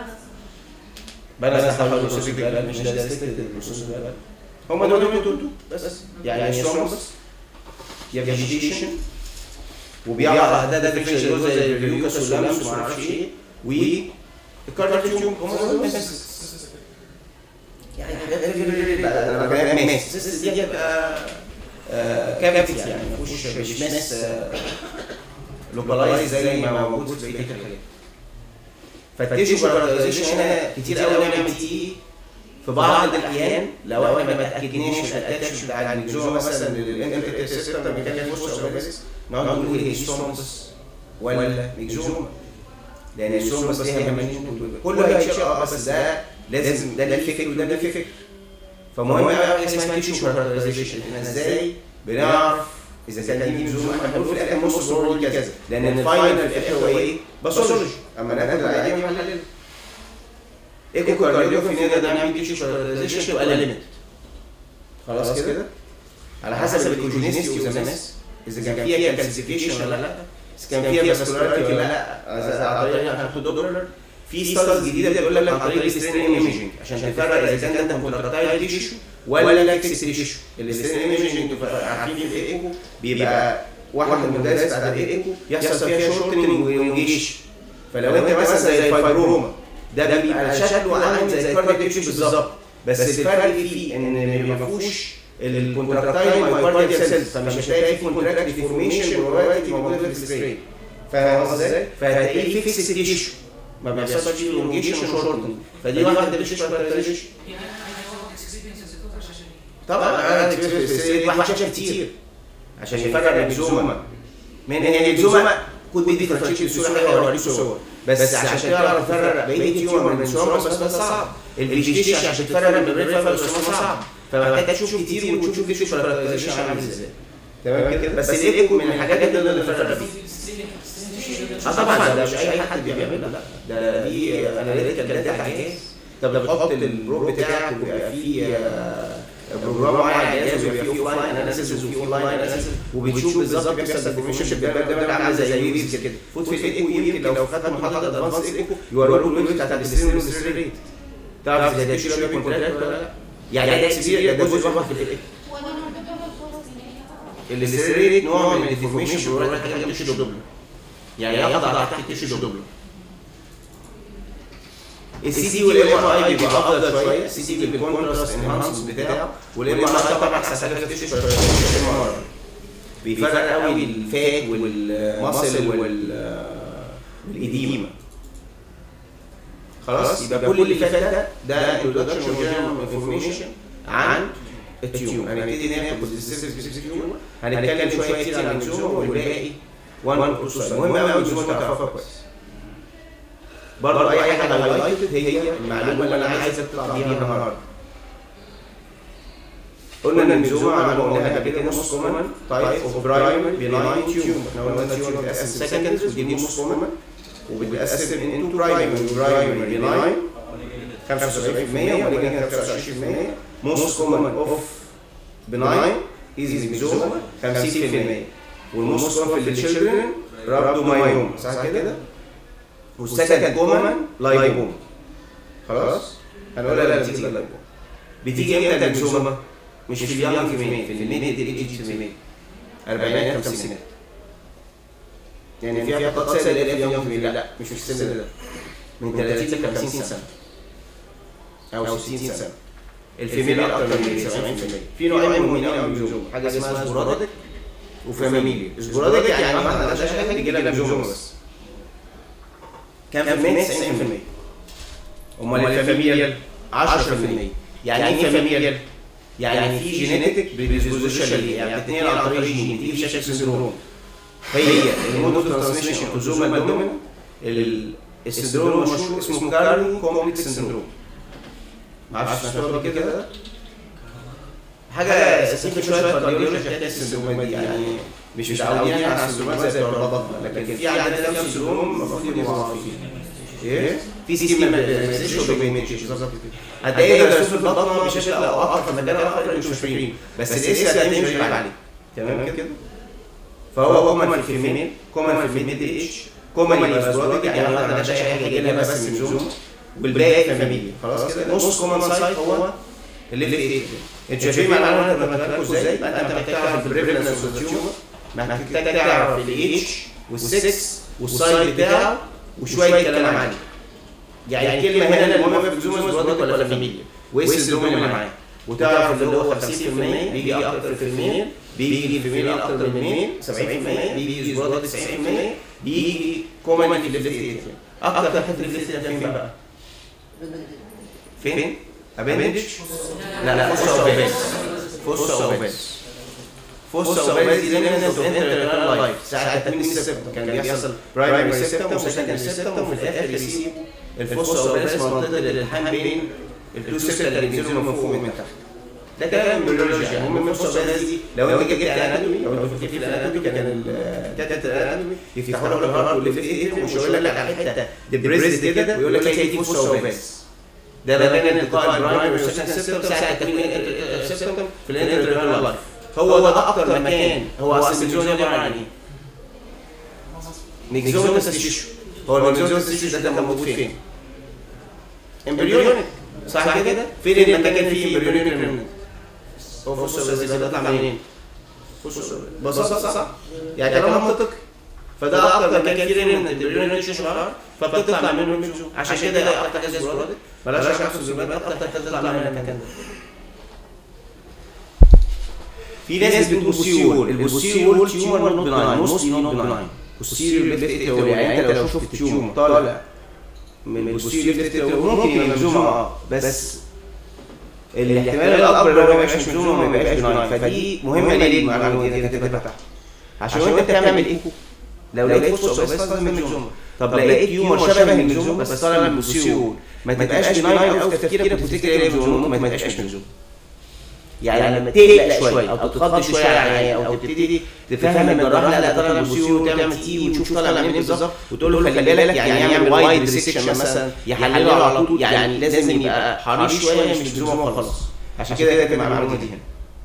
بلس تحول البروسيس بالقلب مش ده البروسيس بالقلب هم دول اللي دول بس يعني ثرومبس يا فيجيتيشن وبيقع ده ده ديفرنشال زي الريوكاس واللمس وما اعرفش ايه و الكاردياك تيومر هم دول بس يعني انا بكلم ماس دي بقى كافيتي يعني ما فيهوش مش ماس لوكالايز زي ما موجود في بقيه الحاجات فالتيشو كاركترايزيشن هنا كتير قوي نعمل تي في بعض الاحيان لو احنا ما تاكدناش من الاتاتش بتاع النيوزوما مثلا للانتريتيف سيستم ميكانيك فوس او باسس نقعد نقول ايه ستومبس ولا ميكزوما لان السومبس ليها مانجمنت كله هيتشال اه بس ده لازم ده ده الفكر وده ده الفكر فمهم قوي حاجه اسمها تيشو كاركترايزيشن احنا ازاي بنعرف اذا كان دي ميزوما احنا بنقول في الاخر نص بروبابيلتي كذا لان الفاينل في الاخر هو ايه؟ باثولوجي اما ناخد العيان يحللها ايكو كارديوجرافي نقدر نعمل تيشو كاركترايزيشن تبقى ليميتد خلاص كده على حسب الايكوجينيستي اوف الناس اذا كان فيها كالسيفيكيشن ولا لا اذا كان فيها فاسكولاريتي ولا لا عن طريق هنحط دوبلر في ستادز جديده بتقول لك عن طريق السترين ايمجنج عشان تفرق اذا كان ده كونتراكتايل تيشو ولا فيكس تيشو السترين ايمجنج انتوا عارفين في الايكو بيبقى واحد من المدارس بتاعت الايكو يحصل فيها شورتنج ويونجيشن فلو انت مثلا زي الفايبروما ده بيبقى شكله عامل زي الكاردياك تيشو بالظبط بس الفرق فيه ان ما فيهوش الكونتراكتايل مايوكارديال سيلز فمش هتلاقي في كونتراكت ديفورميشن بروبابيلتي موجوده في السترين فاهم قصدي ازاي؟ فهتلاقيه فيكس تيشو ما بيحصلش فيه الونجيشن وشورتنج فدي واحده مش كاركترايزيشن طبعا انا واحد شاف كتير عشان يفرق الميكزوما من هي الميكزوما كود بي ديفرنشيت الصوره حلوه اوريك صور بس عشان تعرف تفرق بقيه تيومر من ثرومبس بس ده صعب الفيجيتيشن عشان تفرق من البريد فايبر صعب فمحتاج تشوف كتير وتشوف دي كاركترايزيشن عامل ازاي تمام كده بس الايكو من الحاجات اللي نفرق فيها اه طبعا ده مش اي حد بيعملها لا ده دي اناليتيكال داتا جهاز طب بتحط البروب بتاعك ويبقى فيه بروجرام معين على الجهاز ويبقى فيه اوف لاين اناليسيس وفيه اون لاين اناليسيس وبتشوف بالظبط بيحصل ديفورميشن في الباب ده عامل زي ويفز كده فوت في الايكو يمكن لو خدت محاضره ادفانس ايكو يوروك الويفز بتاعت السترين والستريت تعرف اذا ده شيء كونتراكت ولا لا يعني ده كبير ده جزء واحد في الايكو الستريت نوع من الديفورميشن بيوريك حاجه مش دوبل يعني يخضع تحت التيشو دوبلر السي دي والام ار اي بيبقى افضل شويه السي دي بالكونتراست انهانس بتاعه والام ار اي طبعا حساسيه في التيشو بيفرق قوي الفات والماسل والاديمه خلاص يبقى كل اللي فات ده ده انترودكشن انفورميشن عن التيوم هنبتدي ناخد السيستم تيوم هنتكلم شويه كتير عن التيوم والباقي وان كورسوس مهم قوي الجمله تعرفها كويس برضه اي حاجه هايلايتد هي المعلومه اللي انا عايز اطلع بيها النهارده قلنا ان الميزوما عملنا قلناها قبل كده نص كومن تايب اوف برايمري بيناين تيومر احنا قلنا التيومر بتتقسم سكندز ودي نص كومن وبتتقسم انتو برايمري برايمري بيناين 75% وبعدين 25% موست كومن اوف بناين ايزي ميزوما 50% والموست كومن في التشيلدرن رابدومايوم صح كده؟ والسكند كومن لايبوم خلاص هنقولها لما تيجي لايبوم بتيجي امتى الميزوما مش في اليانج في مين في الميد ايج في مين اربعينات خمسينات يعني في قد سنه اللي في اليانج في مين لا مش في السن ده من 30 ل 50 سنه او 60 سنه الفيميل اكتر من 70% في نوعين مهمين قوي من الميزوما حاجه اسمها سبوراديك وفاميلي سبوراديك يعني ما عندهاش اي حاجه يجي لها ميزوما بس كام في المية 90% امال الفاميليال 10% يعني ايه فاميليال؟ يعني في جينيتك بريدisposition ليه يعني بتتنقل عن طريق جين تيجي في شكل سندروم هي المود اوف ترانسميشن اوتوزومال دومينانت السندروم المشهور اسمه كارني كومبلكس سندروم ما اعرفش سمعتوا قبل كده حاجه سيمبل شويه كارديولوجي حكايه السندرومات دي يعني مش متعودين على السندرومات زي بتوع البطن لكن في عندنا كام سندروم المفروض يبقوا عارفين ايه؟ في سيستم بيجمنتيشن بالظبط كده هتلاقي درسوه في البطن بشكل او اخر في مجال اخر انتوا مش فاهمين بس الاسم هتلاقيه مش غريب عليه تمام كده؟ فهو كومن في الفيميل كومن في الميد ايج كومن يبقى سبوراديك يعني ما عندهاش اي حاجه يجي لها بس ميزوم والباقي فاميليا خلاص كده نص كومن سايت هو اللي في ايه انتوا شايفين مع العلماء لما بتركوا ازاي يبقى انت محتاج تعرف البريفلنس والتيومر محتاج تعرف الايدج والسكس والسايد بتاعه وشويه كلام عليه يعني الكلمه هنا المهمه في الزوم سبوراديك ولا فاميليا وايه السندروم اللي معاه وتعرف اللي هو 50% بيجي اكتر في الميل بيجي في الميل اكتر من الميل 70% بيجي سبوراديك 90% بيجي كومن في الليفت اتريم اكتر حته الليفت اتريم فين بقى؟ فين؟ ابندج؟ لا لا فوسا اوباس فوسا اوباس فوسا اوباس دي ليمنت اوف انترنال لايف ساعه تكوين السبتم كان بيحصل برايمري سبتم وسكندري سبتم وفي الاخر يسيب الفوسا اوباس منطقه الالتحام بين التو سبتا اللي بينزلوا من فوق ومن تحت ده كلام بيولوجيا المهم الفوسا اوباس دي لو انت جبت اناتومي لو انت فكرت في الاناتومي كان الكاتت الاناتومي يفتحوا لك الهارت والليفت ايتريم ومش هيقول لك على حته ديبريز كده ويقول لك هي دي فوسا اوباس ده ما بين انتقاء البرايمري والسكند سيستم ساعه تكوين السيستم في الانترنال لايف هو ده اكتر مكان هو اصل الميكزون عباره عن ايه؟ ميكزونس تيشو هو الميكزونس تيشو ده موجود فين؟ امبريونيك صح كده؟ فين المكان فيه امبريونيك ريمنت؟ هو فوسو بس بيطلع منين؟ ببساطه صح؟ يعني كلام منطقي فده اكتر مكان فيه ريمنت امبريونيك تيشو فبتطلع منه الميكزون عشان كده اكتر حاجه سبوراديك بلاش احسن زباد اكتر حته تطلع من المكان ده في ناس بتقول بوسيول البوسيول تيومر نوت بناين موستلي نوت بناين بوسيول ليفت اتريو يعني انت لو شفت تيومر طالع من البوسيول ليفت اتريو ممكن يبقى مزومه اه بس الاحتمال الاكبر ان هو ما يبقاش مزومه وما يبقاش بناين فدي مهمه ليه المعلومه دي انت تبقى تحت عشان وانت بتعمل ايكو لو لقيت فوسو بس لازم مزومه طب لقيت تيومر شبه المزوم بس طالع من البوسيول ما تبقاش بناين او في تفكيرك وتفتكر ايه مزوم ما تبقاش مزوم يعني لما تقلق شويه او تتخض شويه على او تبتدي تفهم الجراح لا ده طالع بوسيو وتعمل تي وتشوف طالع منين بالظبط وتقول له خلي بالك يعني يعمل وايد ريسكشن مثلا يحلله على طول يعني لازم يبقى حريص شويه مش مزومه وخلاص عشان كده ده تبقى المعلومه دي هنا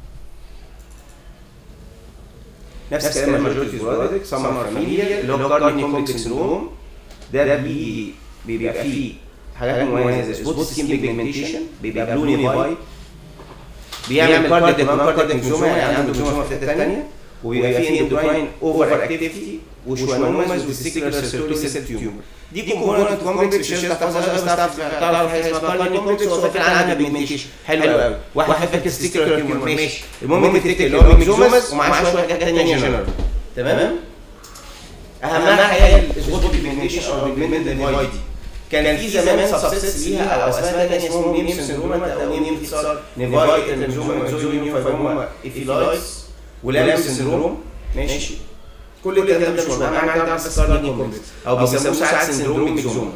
نفس كلام الماجورتي سبوراديك سمر فاميليا اللي هو كارني كومبلكس سندروم ده بي بيبقى فيه حاجات مميزه سبوت سكين بيجمنتيشن بيبقى بلوني وايت بيعمل كاردياك كاردياك زوما يعني عنده زوما في الحته الثانيه وبيبقى فيه اندوكراين اوفر اكتيفيتي وشوانوماز والسيكلر سيرتولي سيل تيومر دي كومبوننت كومبلكس مش لازم تحفظها بس تعرف تعرف حاجه اسمها كاردياك كومبلكس هو فاكر عنها بيجمنتيشن حلو قوي واحد فاكر السيكلر تيومر ماشي المهم تفتكر اللي هو ميكزوماز ومعاه شويه حاجات ثانيه جنرال تمام اهمها هي السبوت بيجمنتيشن او البيجمنت ديفايد دي كان في زمان سبسيس ليها او اسماء ثانيه اسمهم نيم سندروم او نيم اختصار نيفايت انزوما انزوميوم فايبوما ايفيلايتس ولام سندروم ماشي كل ده مش مهم اهم حاجه تعرف بس كارديو كومبلكس او بيسموه ساعات سندروم ميكزوما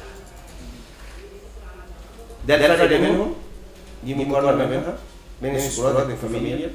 ده الفرق بينهم دي مقارنه ما بينها بين السبوراديك فاميليا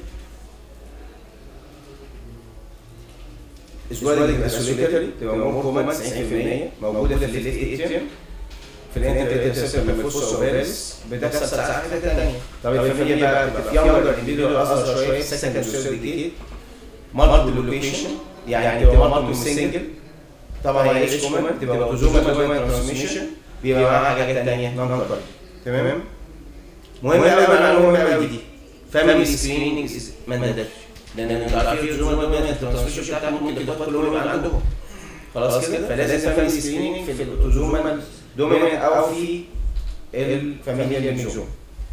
السبوراديك اسوليتري تبقى موجوده 90% موجوده في الليفت اتريوم في الانترسيبتور لما الفوسا اوفيرس بتحصل ساعات حاجه ثانيه طب الفاميليا بقى بتبقى في يونجر انديفيدوال اصغر شويه سكند وثيرد ديكيد مالتي لوكيشن يعني تبقى مالتي سنجل طبعا هي اتش كومن بتبقى اوتوزومال دوبامين ترانسميشن بيبقى معاها حاجات ثانيه نون كاربون تمام مهم قوي بقى مهم قوي دي فاميلي سكريننج از مانداتوري لان انتوا عارفين اوتوزومال دوبامين ترانسميشن بتاعتهم ممكن الاخوات كلهم يبقى عندهم خلاص كده فلازم فاميلي سكريننج في الاوتوزومال دوميننت او في الفاميليال ميكزوم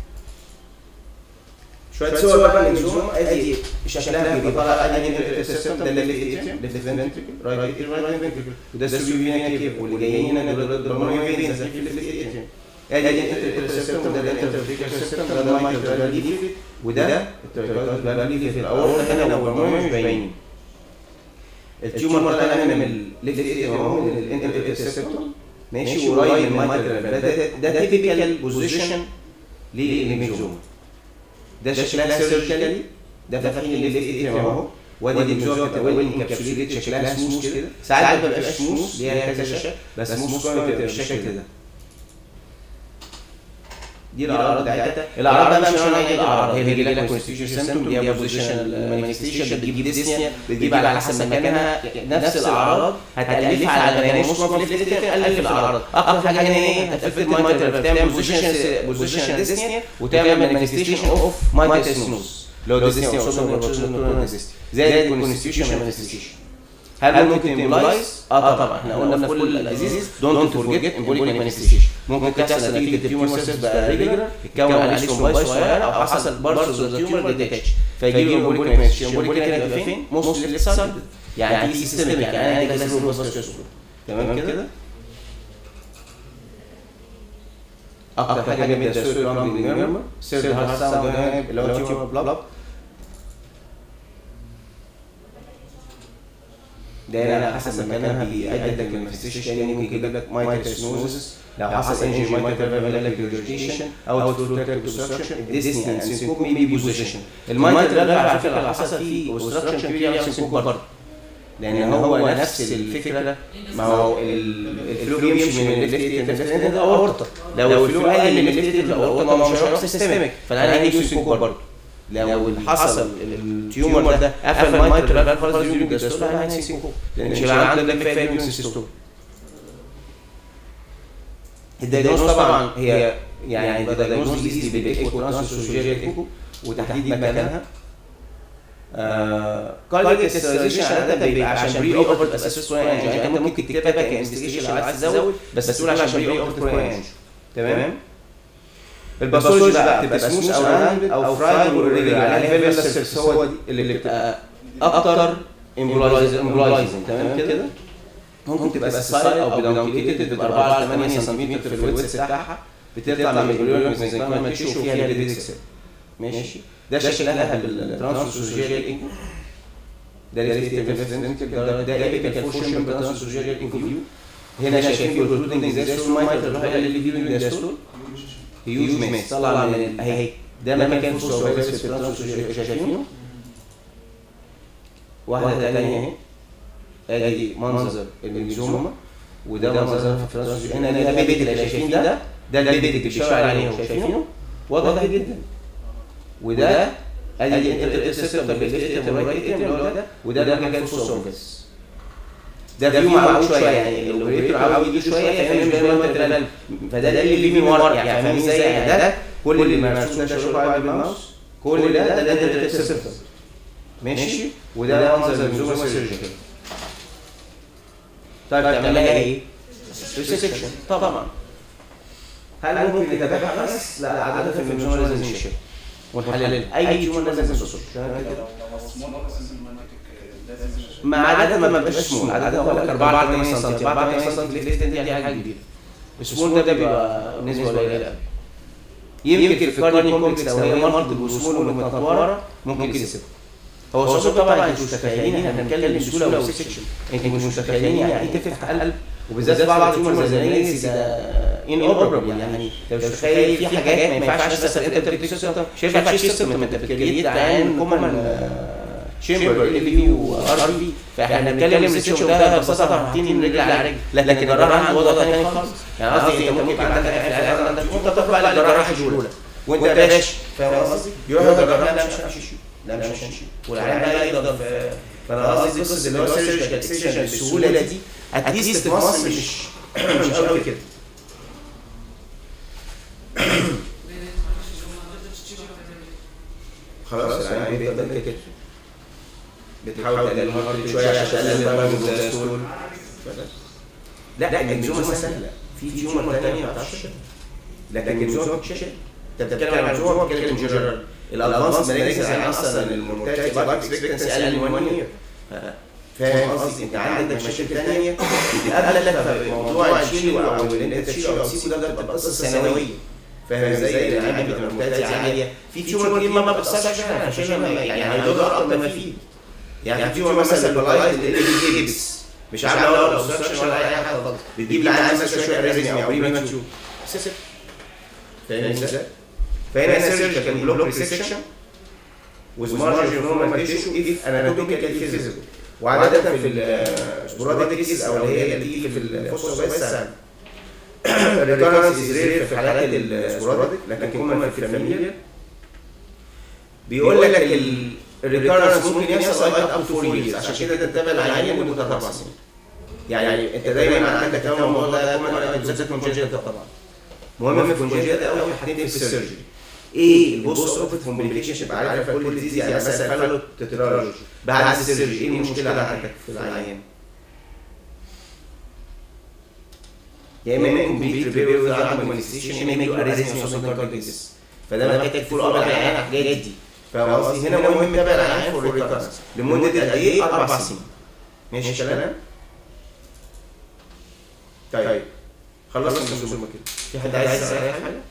شويه صور بقى الميكزوم ادي شكلها بيبقى طالع ادي السيستم ده اللي ليفت ليفت فنتريكل رايت رايت فنتريكل وده السيرفينا كيف واللي جايين هنا دول الدرمونيا فين زي في الليفت ادي السيستم ده الانترفيكال سيستم ده المايكرو ليفت وده الترايكال ليفت الاورطه هنا والدرمونيا مش باينين التيومر طالع هنا من الليفت اهو من الانترفيكال سيستم ماشي ورايح من المايكرو ده ده تيبيكال بوزيشن للميكزوم ده شكلها سيرجيكالي ده فاتحين الليفت اتريم اهو وادي الجوع بتبقى انكابسوليت شكلها سموث كده ساعات ما بتبقاش سموث ليها كذا شكل بس سموث كمان بتبقى بالشكل ده دي الاعراض بتاعتها الاعراض بقى مش معناها ايه الاعراض هي بيجي لك كونستيوشن سيمتوم دي بوزيشن مانيفستيشن بتجيب ديسنيا بتجيب على حسب مكانها نفس الاعراض هتالفها على مكان مش مفلفت تالف الاعراض اكتر حاجه هنا ايه هتالف المايتر بتعمل بوزيشن بوزيشن ديسنيا وتعمل مانيفستيشن اوف مايتر سنوز لو ديسنيا اوصلنا زي الكونستيوشن مانيفستيشن هل ممكن امبولايز؟ اه طبعا احنا قلنا في كل الديزيز دونت فورجيت امبوليك مانيفستيشن ممكن تحصل نتيجه التيومر سيلز بقى ريجولار يتكون عليه ثرومبايز صغيره او حصل بارس اوف التيومر ديتاتش فيجي له امبوليك مانيفستيشن امبوليك هنا يبقى فين؟ موست ليفت سايد يعني دي سيستميك يعني انا لازم تمام كده؟ اكتر حاجه جميله ده سيرد رامبلينج ميرمر سيرد هارت ساوند اللي هو تيومر بلاب ده على حسب مكانها بيعد لك المانيفستيشن يعني ممكن يجيب لك مايترسنوزس لو حصل انجي مايتر بيعمل لك ريجرجيشن او تروتاك اوبستراكشن الديسني اند سينكوب مي بي بوزيشن المايتر على فكره لو حصل فيه اوبستراكشن كبير يعمل سينكوب برضه لان هو نفس الفكره ما هو الفلو بيمشي من الليفت للاورطه لو الفلو قل من الليفت للاورطه ما هو مش هيروح سيستميك فالعيان هيجي سينكوب برضه لو حصل التيومر ده قفل المايترال خالص ديورنج الجاستول هيعمل سينكوب لان مش هيبقى عندك كفايه ديورنج سيستول الدايجنوز طبعا هي يعني الدايجنوز ايزلي بالايكو ترانسوسوجيريال ايكو وتحديد مكانها كاردياك استيلايزيشن عاده بيبقى عشان بري اوبرت اسيس يعني انت ممكن تكتبها كانفستيجيشن لو عايز تزود بس تقول عشان بري اوبرت تمام الباثولوجي بقى بتبقى سموث او راوند او فرايد وريجولار عليها فيلا سيرفس هو دي اللي بتبقى اكتر امبولايزنج تمام كده ممكن تبقى سايد او بدونكليتد تبقى 4 على 8 سم في الويتس بتاعها بتطلع من الجلوير ميزنكما تيشو وفيها ليبيدك سيل ماشي ده شكلها بالترانسوسوجيال انكو ده ده ده ايبيكال فورشن بالترانسوسوجيال انكو فيو هنا شايفين بروتودنج زي السومايتر اللي هو اللي ديورنج داستول هيوج ماس طلع من اهي ده مكان فوسفو في الترانسوسوجيال شايفينه واحده ثانيه اهي ادي منظر الميزوما وده منظر الترانسوسوجيال هنا ده البيبيتك اللي شايفين ده ده البيبيتك اللي بيشاور عليه شايفينه واضح جدا وده ادي السيستم بالليفت والرايت وده ده مكان فوسفوفيس ده فيو معقول شويه يعني الاوبريتور عاوز يجي شويه فاهم مش زي ما انت تبان فده ده اللي من ورا يعني فاهمين ازاي يعني ده كل اللي مرسوم ده شغال بالماوس كل ده ده ده السيستم ماشي وده منظر المنظومه سيرجيكال طيب تعمل لها ايه؟ ريسكشن طبعا هل ممكن نتابعها بس؟ لا عاده في المنظومه لازم نشيل ونحللها اي تيومر لازم نصل ما عادة ما بيبقاش سمول عادة هو لك 4 8 سم 4 8 سم ليفت دي حاجه كبيره السمول ده بيبقى نسبه قليله قوي يمكن في الكارني كومبلكس لو هي مالتيبل وسمول ومتنطوره ممكن يسيبها هو الصوت طبعا انتوا مش متخيلين احنا بنتكلم بسهوله وسكشن انتوا مش متخيلين يعني ايه تفتح قلب وبالذات بعض التيومر زي الانسي ده ان اوبرابل يعني انت مش متخيل في حاجات ما ينفعش مثلا انت بتكتب مش هينفع تشيل سيستم انت بتكريت عين كومن شيمبر ال بي وار بي فاحنا بنتكلم السيشن ده ببساطه حاطين رجل على رجل لكن الجراح عنده وضع ثاني خالص يعني قصدي انت ممكن يبقى عندك عندك وانت تروح بقى للجراح يجوله وانت يا باشا فاهم قصدي؟ يروح يجربها لا مش هنشيل لا مش هنشيل والعيان بقى يفضل في فانا قصدي قصه اللي هو سيرجيكال اكسجن بالسهوله دي اتليست في مصر مش مش قوي كده خلاص العيان بيقدر كده بتحاول تقلل الهارت شويه عشان تقلل الضرر من الكوليسترول لا المنظومه سهله في تيومر ثانيه ما بتعرفش لكن المنظومه بتشيل انت بتتكلم عن المنظومه بتتكلم جنرال الادفانس مالجنس يعني اصلا المورتاليتي لايف اكسبكتنسي اقل من 1 يير فاهم قصدي انت عندك مشاكل ثانيه بتقابلك موضوع الشيل او ان انت تشيل او تسيبه ده بتبقى قصه سنويه فاهم ازاي؟ العيال بتبقى مورتاليتي عاليه في تيومر كتير ما بتحصلش عشان يعني هيضر اكتر ما فيه يعني في تيومر مثلا بلايت اللي جيبس مش عامله ولا اوبستراكشن ولا اي حاجه خالص بتجيب لعيان مثلا شويه اريزمي او بريماتيور فاهم ازاي؟ فهنا سيرجيكال بلوك ريسكشن with margin of normal tissue if anatomically feasible وعادة في السبوراديك كيسز او اللي هي اللي بتيجي في الفوسفو بس الريكارنس از رير في حالات السبوراديك لكن كومن في الفاميليا بيقول لك الريكارنس ممكن يحصل لغايه اب تو 4 ييرز عشان كده تتابع العيان لمده اربع سنين يعني انت دايما عندك كمان الموضوع ده بالذات كونجنتال طبعا مهم في الكونجنتال قوي حاجتين في السيرجري ايه البوست اوبت كومبليكيشن تبقى عارف كل ديزيز يعني مثلا فالو تتراجع بعد السيرجري ايه المشكله عندك في العيان يا اما يكون بريبير وذ ادمنستريشن يا اما يجيله اريزميا وصوت كارديس فده محتاج فول اب العيان على الحاجات دي فاهم قصدي هنا مهم تتابع العيان فور ريكارنس لمده قد ايه؟ اربع سنين ماشي الكلام؟ طيب خلصنا المنظومه كده في حد عايز يسال اي حاجه؟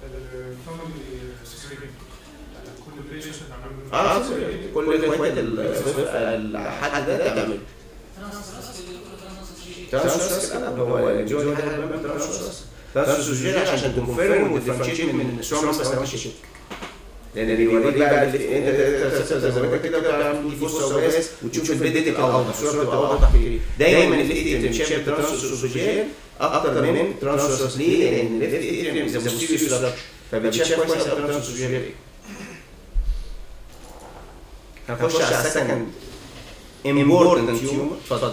اه كل اخوات الحد ده تعمله ترانسفيرس هو الجو ده ترانسفيرس ترانسفيرس عشان تكونفيرم وتديفرنشيت من سترونج ماسل ماشي لان بيوريك بقى انت زي ما كده بتعمل دي فوس وبس وتشوف البيديتك اوضح الصوره بتبقى اوضح كتير دايما الليفت اتريم شايف ترانسفيرس اسوجيال اكتر من ترانسفيرس ليه؟ لان الليفت اتريم از موسيريوس فبتشاف كويس قوي ترانسفيرس اسوجيال هنخش على السكند امبورتنت تيومر اتفضل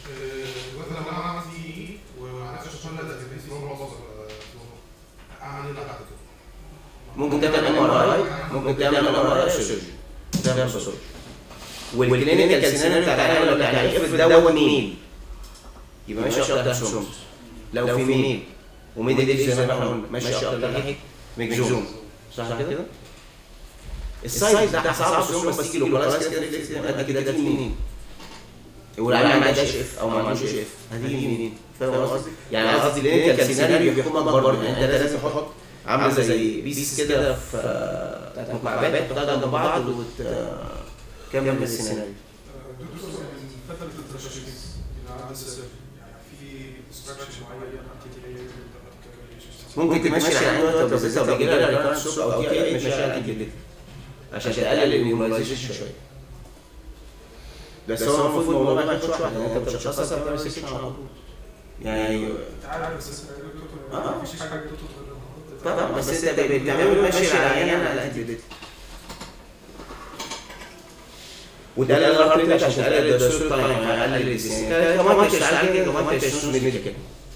ممكن تعمل ام ار اي ممكن تعمل ام ار اي سيرجري تعمل سيرجري والكلينيكال سيناريو بتاع العيان لو يعني افرض دوت ميل يبقى ماشي اكتر ناحيه سومس لو في ميل وميدل ايج زي ما احنا قلنا ماشي اكتر ناحيه ميكزوم صح كده؟ السايز ده صعب سومس بس كيلو خلاص كده قد كده ده منين؟ والعيان ما عندهاش اف او ما عندوش اف هتيجي منين؟ فاهم قصدي؟ يعني قصدي الكلينيكال سيناريو بيكون اكبر برضه يعني انت لازم تحط عامله زي بيس كده في بتاعت مكعبات تحطها جنب بعض وتكمل السيناريو دكتور فترة التشخيص بعد السيرجري يعني في استراكشر معين ممكن تمشي العيان بس لو بيجي لها ريكارنس سوب او كده تمشيها انتي عشان تقلل الاميونيزيشن شويه بس هو المفروض الموضوع ما ياخدش واحد لان انت بتشخصها بتعمل سيكشن على طول يعني انت عارف بس دكتور آه. مفيش حاجه دكتور طبعا بس انت بتعمل ماشي العيان على انتي وده اللي انا قلت عشان تقلل الدستور طبعا هيقلل السيستم كمان تشتغل كده كمان تشتغل ميديكال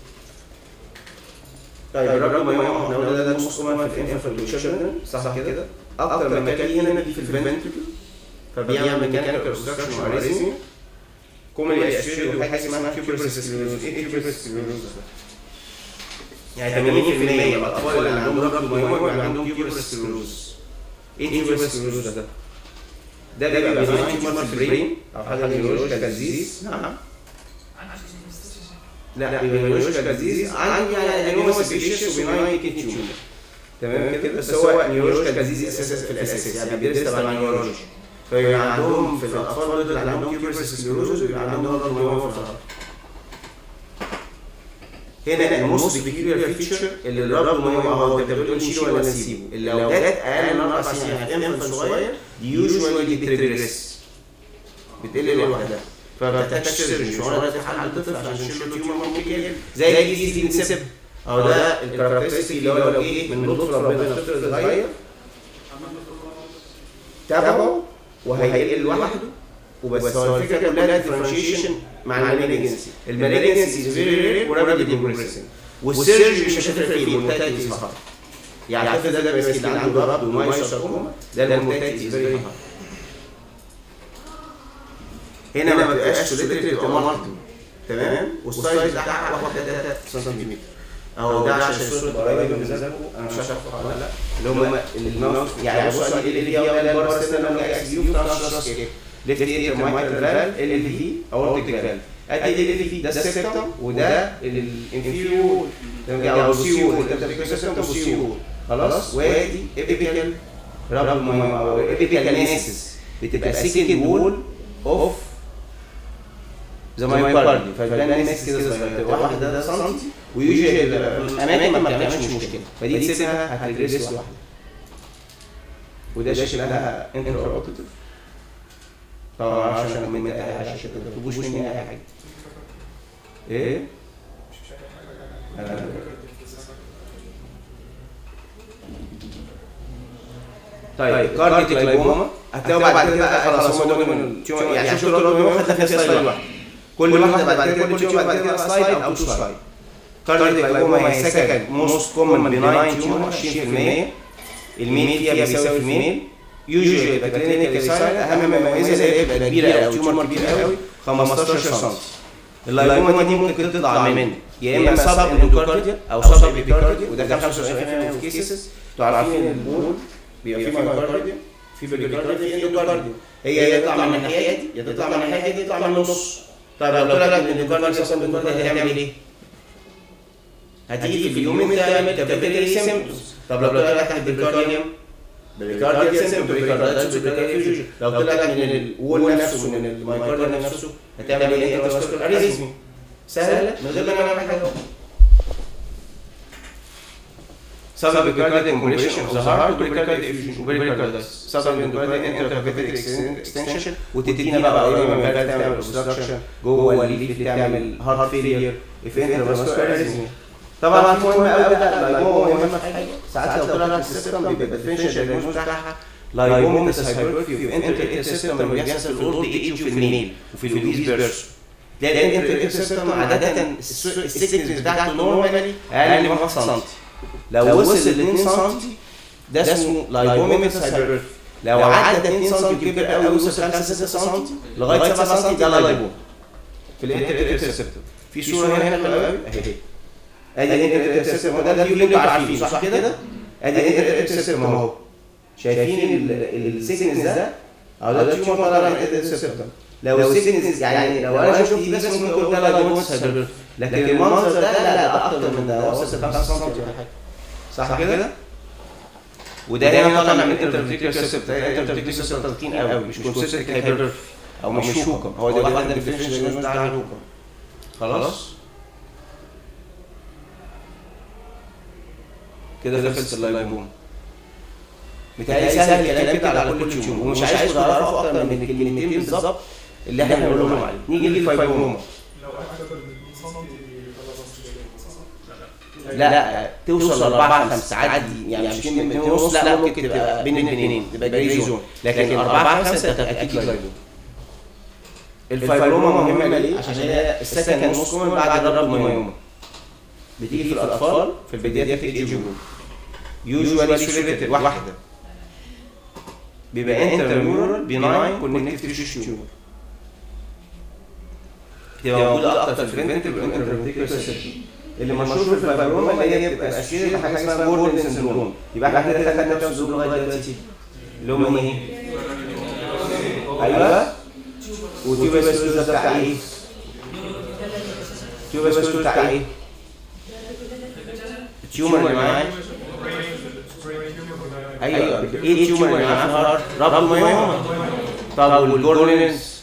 طيب الرقم ما يوم احنا قلنا ده نص كمان في الانفلتريشن صح كده اكتر مكان هنا دي في الفنتركل فبيعمل ميكانيكال اوبستراكشن واريزميا كومنلي اسيويد وحاجه اسمها كيوبرس سكليروز ايه كيوبرس سكليروز يعني 80% من الاطفال اللي عندهم رقم مهم بيبقى عندهم كيوبرس سكليروز ايه كيوبرس سكليروز ده؟ ده بيبقى بيبقى تيومر في البرين او حاجه نيورولوجيكال ديزيز نعم لا بيبقى نيورولوجيكال ديزيز عندي يعني هو سبيشيس وبيناين كيدني تيومر تمام كده بس هو نيورولوجيكال ديزيز اساسا في الاساس يعني بيدرس تبع النيورولوجي فيبقى عندهم في الاطفال دول اللي عندهم كيوبرس سكليروز بيبقى عندهم رقم مهم في الظهر هنا الموست بيكيولار فيتشر اللي الرب مهم هو انت بتقول نشيله ولا نسيبه اللي لو جت اقل من اربع سنين في انفنت صغير يوجوالي بتريجريس بتقل لوحدها فما بتحتاجش سيرجري مش هو في حل الطفل عشان نشيل له تيومر ممكن زي الجديد دي بنسيب اهو ده الكاركترستيك اللي هو لو ايه من لطف ربنا الطفل صغير تابعه وهيقل لوحده وبس هو الفكره كلها ديفرنشيشن مع المالجنسي المالجنسي از فيري رير ورابيدلي بروجريسنج والسيرجري مش هتفرق فيه المورتاليتي فقط يعني الطفل ده ده مسكين عنده ربط ومايوس ساركوما ده المورتاليتي از فيري هاي هنا ما بتبقاش سوليتري بتبقى مالتي تمام والسايز بتاعها 1 3 سنتيمتر اهو ده عشان الصوره تبقى قريبه بالنسبه لكم انا مش عارف ولا لا اللي هم الماوس يعني بصوا على ال في او ال بار سنه لما اكس يو ترانس ليفت اير مايكرو فال ال في اورتيك فال ادي ال في ده السيبتم وده الانفيريو او السيو السيبتم والسيو خلاص وادي ايبيكال رابل او ايبيكال ناسس بتبقى سيكند وول اوف زي ما يقارني فالبان ناس كده صغيره واحده ده سنتي ويوجي الاماكن ما بتعملش مشكله فدي تسيبها هتريجريس لوحدها وده شكلها انتر اوبتيف طبعا عشان من اي حاجه عشان ما تطلبوش مني اي حاجه ايه؟ طيب كارديك لايبوما هتلاقوا بعد كده بقى خلاص هم دول من يعني شفتوا اللايبوما خدنا فيها سلايد واحد كل واحده بعد كده كل تيومر بعد كده سلايد او تو سلايد كارديك لايبوما هي سكند موست كومن بناين تيومر 20% الميل فيها بيساوي الميل يوجوالي يبقى كلينيكال ساين اهم مميزه هي يبقى كبيره قوي تيومر كبير قوي 15 سم اللايبوما دي ممكن تطلع من يا اما سب اندوكارديا او سب ايبيكارديا وده 75% من الكيسز انتوا عارفين البول بيبقى فيه مايوكارديا في بريكارديا في اندوكارديا هي يا تطلع من الناحيه دي يا تطلع من الناحيه دي تطلع من النص طيب لو طلعت من الاندوكارديا اصلا الاندوكارديا هتعمل ايه؟ هتيجي في اليومين تعمل تبتدي سيمبتومز طب لو طلعت تحت البريكارديوم بريكارديا سيمبتوم بريكارديا بريكارديا فيوجن لو طلعت من الوول نفسه من المايوكارديا نفسه هتعمل ايه؟ انترفاسكولار اريزمي سهله من غير ما نعمل حاجه subendocardial compression of the heart وبريكارديا effusion وبريكارديس subendocardial intracatheter extension وتدينا بقى قريبه من الكارد تعمل obstruction جوه الليف تعمل heart failure في intravascular arrhythmia طبعا في مهم قوي ده لايبوما مهمه في حاجه ساعات لو طلعت في السيستم بيبقى الديفرنشال دايجنوز بتاعها لايبوماتس هايبرتروفي في انتر اير سيستم لما بيحصل في الاولد ايج وفي الميل وفي الاوبيز بيرسون تلاقي الانتر اير سيستم عاده السيكنس بتاعته نورمالي اقل من 1 سم لو وصل ل 2 سم ده اسمه لايبوماتس هايبرتروفي لو عدى 2 سم كبر قوي وصل 5 6 سم لغايه 7 سم ده لايبوم في الانتر اير سيستم في صوره هنا حلوه قوي اهي ادي الانتر سيستم ده اللي انتوا عارفينه صح كده؟ ادي الانتر سيستم اهو شايفين السيكنس ده؟ اهو ده تيومر طالع من الانتر سيستم لو السيكنس يعني لو انا شفت دي بس ممكن اقول ده لايبوماتس لكن المنظر ده لا لا ده اكتر من ده وصل 5 سم ولا حاجه صح كده؟ وده هنا طالع من الانتر سيستم الانتر سيستم تلقين قوي مش كونسيستنت هايبر او مش هوكم هو ده واحد من الديفرنشال بتاع الهوكم خلاص؟ كده خلص اللايبوم متهيألي سهل الكلام كده على كل تيومر ومش عايز تعرفوا اكتر من الكلمتين بالظبط اللي احنا بنقول لهم عليه نيجي للفايبروما لو اكتر من 2 سم لا توصل ل 4 5 عادي يعني مش كلمه 2 ونص لا ممكن تبقى بين الاثنين تبقى جري زون لكن 4 5 ده اكيد لايبوم الفايبروما مهمه ليه؟ عشان هي السكن نص كومن بعد الربوميوما بتيجي في الاطفال في البيدياتريك ايج جروب يوجوالي سوليتد واحده بيبقى انترميورال بيناين كونكتيف تيشو تيومر بتبقى موجوده اكتر في الفنترال والانترفنتريكولار سيستم اللي مشهور في الفايبروما اللي هي بتبقى اشكال حاجه اسمها جوردن سندروم يبقى احنا كده خدنا كام سندروم لغايه دلوقتي اللي هم ايه؟ ايوه وتيوبس ده بتاع ايه؟ تيوبس بتاع ايه؟ التيومر اللي معاه ايوه ايه التيومر اللي معاه في الهارت؟ ربط ميوما طب والجورننس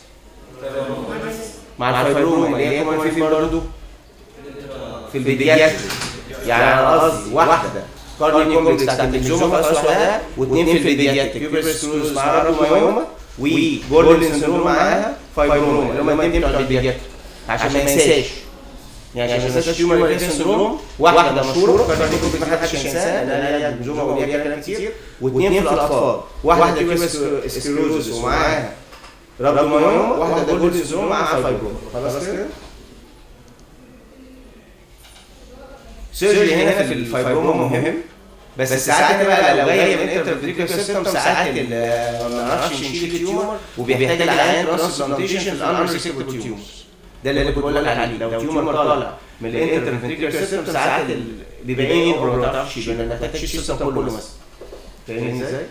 مع الفايبروما اللي هي كمان في برضه في البيدياتري يعني انا قصدي واحده كارديو كومبلكس بتاعت البنزوما في لوحدها واثنين في البيدياتري كيوبرس كروز مع ربط وجولدن سندروم معاها فايبروما اللي هم الاثنين بتوع البيدياتري عشان ما ينساش يعني عشان ما تنساش هيومن ريليشن سندروم واحده مشهوره فاكر ما حدش ينساها لان هي منظومه وليها كلام كتير واثنين في الاطفال واحده كيوس سكلروزس ومعاها رابدومايوما واحده ده جولد سندروم معاها فايبروما خلاص كده سيرجري هنا في الفايبروما مهم بس ساعات هنا بقى لو جايه من انترفيريكال سيستم ساعات ال- ما بنعرفش نشيل التيومر وبيحتاج العيان ترانسبلانتيشن في الانريسكتبل تيومرز ده اللي كنت بقول لك عليه لو تيومر طالع من الانترفيريكال سيستم ساعات ال- بيبقى ايه ما بتعرفش يشيل لان محتاج تشيل السيستم كله مثلا فاهمني ازاي؟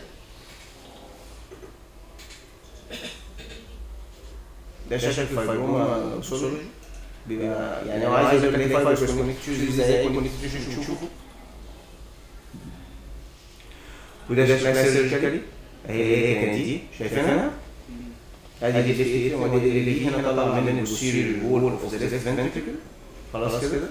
ده شكل الفايبروما سولوجي بيبقى يعني هو عايز يقول لك ايه فايبروس كونكتيوز زي اي كونكتيوز نشوفه وده شكلها سيرجيكالي هي هي كانت دي شايفينها؟ ادي دي دي ودي دي دي هنا طلع من البوستيريور وول اوف ذا ليفت فنتريكل خلاص كده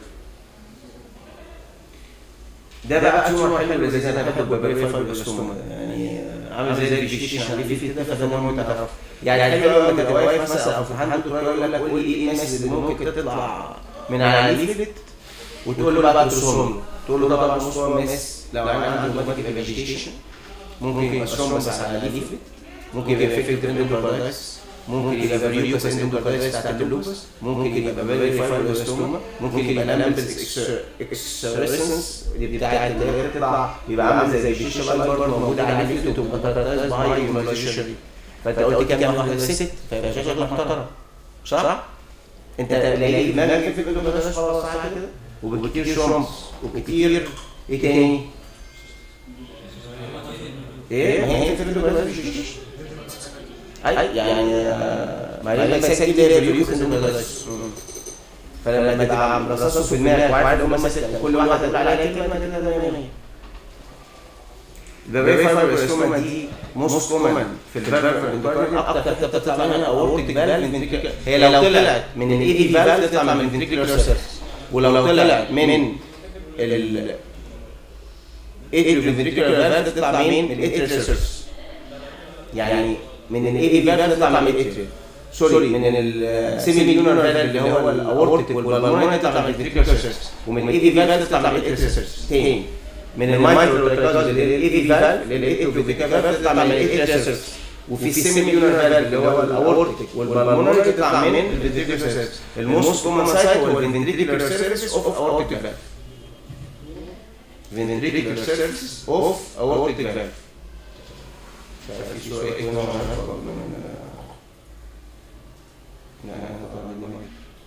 ده بقى تيومر حلو اللي زي انا بحب بابري فايبروستوما يعني عامل زي الفيجيتيشن عليه في كده فده مهم تعرف يعني حلو لما تبقى واقف مثلا او في امتحان دكتور يقول لك قول لي ايه الناس اللي ممكن تطلع من على الليفلت وتقول له بقى ترسم له تقول له طبعا مستوى مس لو انا عندي اوتوماتيك فيجيتيشن ممكن يبقى سترومبس على الليفلت ممكن يبقى فيكتيف اندوكاردايتس ممكن يبقى بريوكس اندوكاردايتس بتاعت اللوبس ممكن يبقى بيري فايبروستوما ممكن يبقى لامبلز اكسرسنس دي بتاعت اللي هي بتطلع يبقى عامل زي الشيشه الاكبر موجوده على الليفلت وتبقى كاركترايز بهاي ايمولايزيشن فانت قلت كام واحده ست فيبقى شكلك محترم صح؟ انت لقيت دماغك في الاندوكاردايتس خلاص صح كده وبكتير شرمز وكتير ايه تاني؟ ايه؟ ما هي في الاندوكاردايتس اي يعني آه، ما هي المسائل دي اللي هي بريوك اندوكاردايتس فلما تبقى مرصصه في دماغك وعارف ان هم ستة كل واحده تقول عليها كلمه كده زي ما هي البابري فايبروستوما دي موست كومن في الفيرفر اكتر بتطلع منها اورتيك فالف هي لو طلعت من الاي في فالف تطلع من الفنتريكولار سيرفس ولو طلعت من ال الفنتريكولار فالف تطلع من الاتريال سيرفس يعني من الاي في فالف تطلع من الاتريال سوري من السيمي ميليونر فالف اللي هو الاورتيك والبالمونري تطلع من الفنتريكولار سيرفس ومن الاي في فالف تطلع من الاتريال سيرفس تاني من المايكرو ترايكاز اللي هي الاي في فالف للاتريال فالف تطلع من الاتريال سيرفس وفي السيمي ميليونر فالف اللي هو الاورتيك والبالمونري تطلع من الفنتريكولار سيرفس الموست كومن سايت هو الفنتريكولار سيرفس اوف اورتيك فالف ventricular surface of aortic valve. ففي سؤال هنا هناخد من لا هناخد من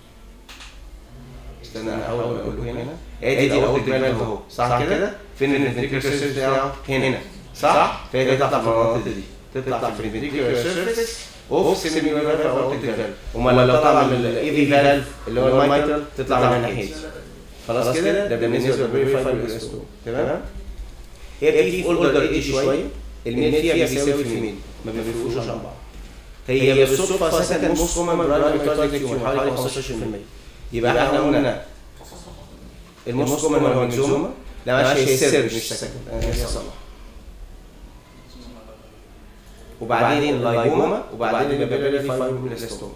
استنى انا احاول اقول هنا ادي الاورتيك فالف اهو صح كده؟ فين الفنتريكولار سيرفيس بتاعه؟ هنا صح؟ فهي تطلع في المناطق دي تطلع في الفنتريكولار سيرفيس اوف سيمي فالف اورتيك فالف امال لو طلع من الاي في فالف اللي هو المايترال تطلع من الناحيه دي خلاص كده ده بالنسبه للبري فايبر تمام هي في اولدر ايج شويه الميل فيها بيساوي الفيميل ما بيفرقوش عن بعض هي بالصدفه سكن موست كومن برايمري كاردياك تيومر حوالي 15% يبقى احنا قلنا الموست كومن هو الميزوما لا معلش هي السيرج مش سكن انا هي صح وبعدين اللايبوما وبعدين البابيلاري فايبروبلاستوما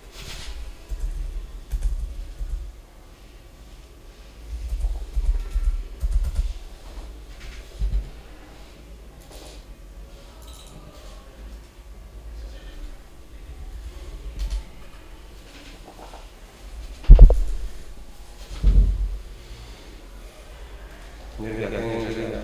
نرجع تاني نرجع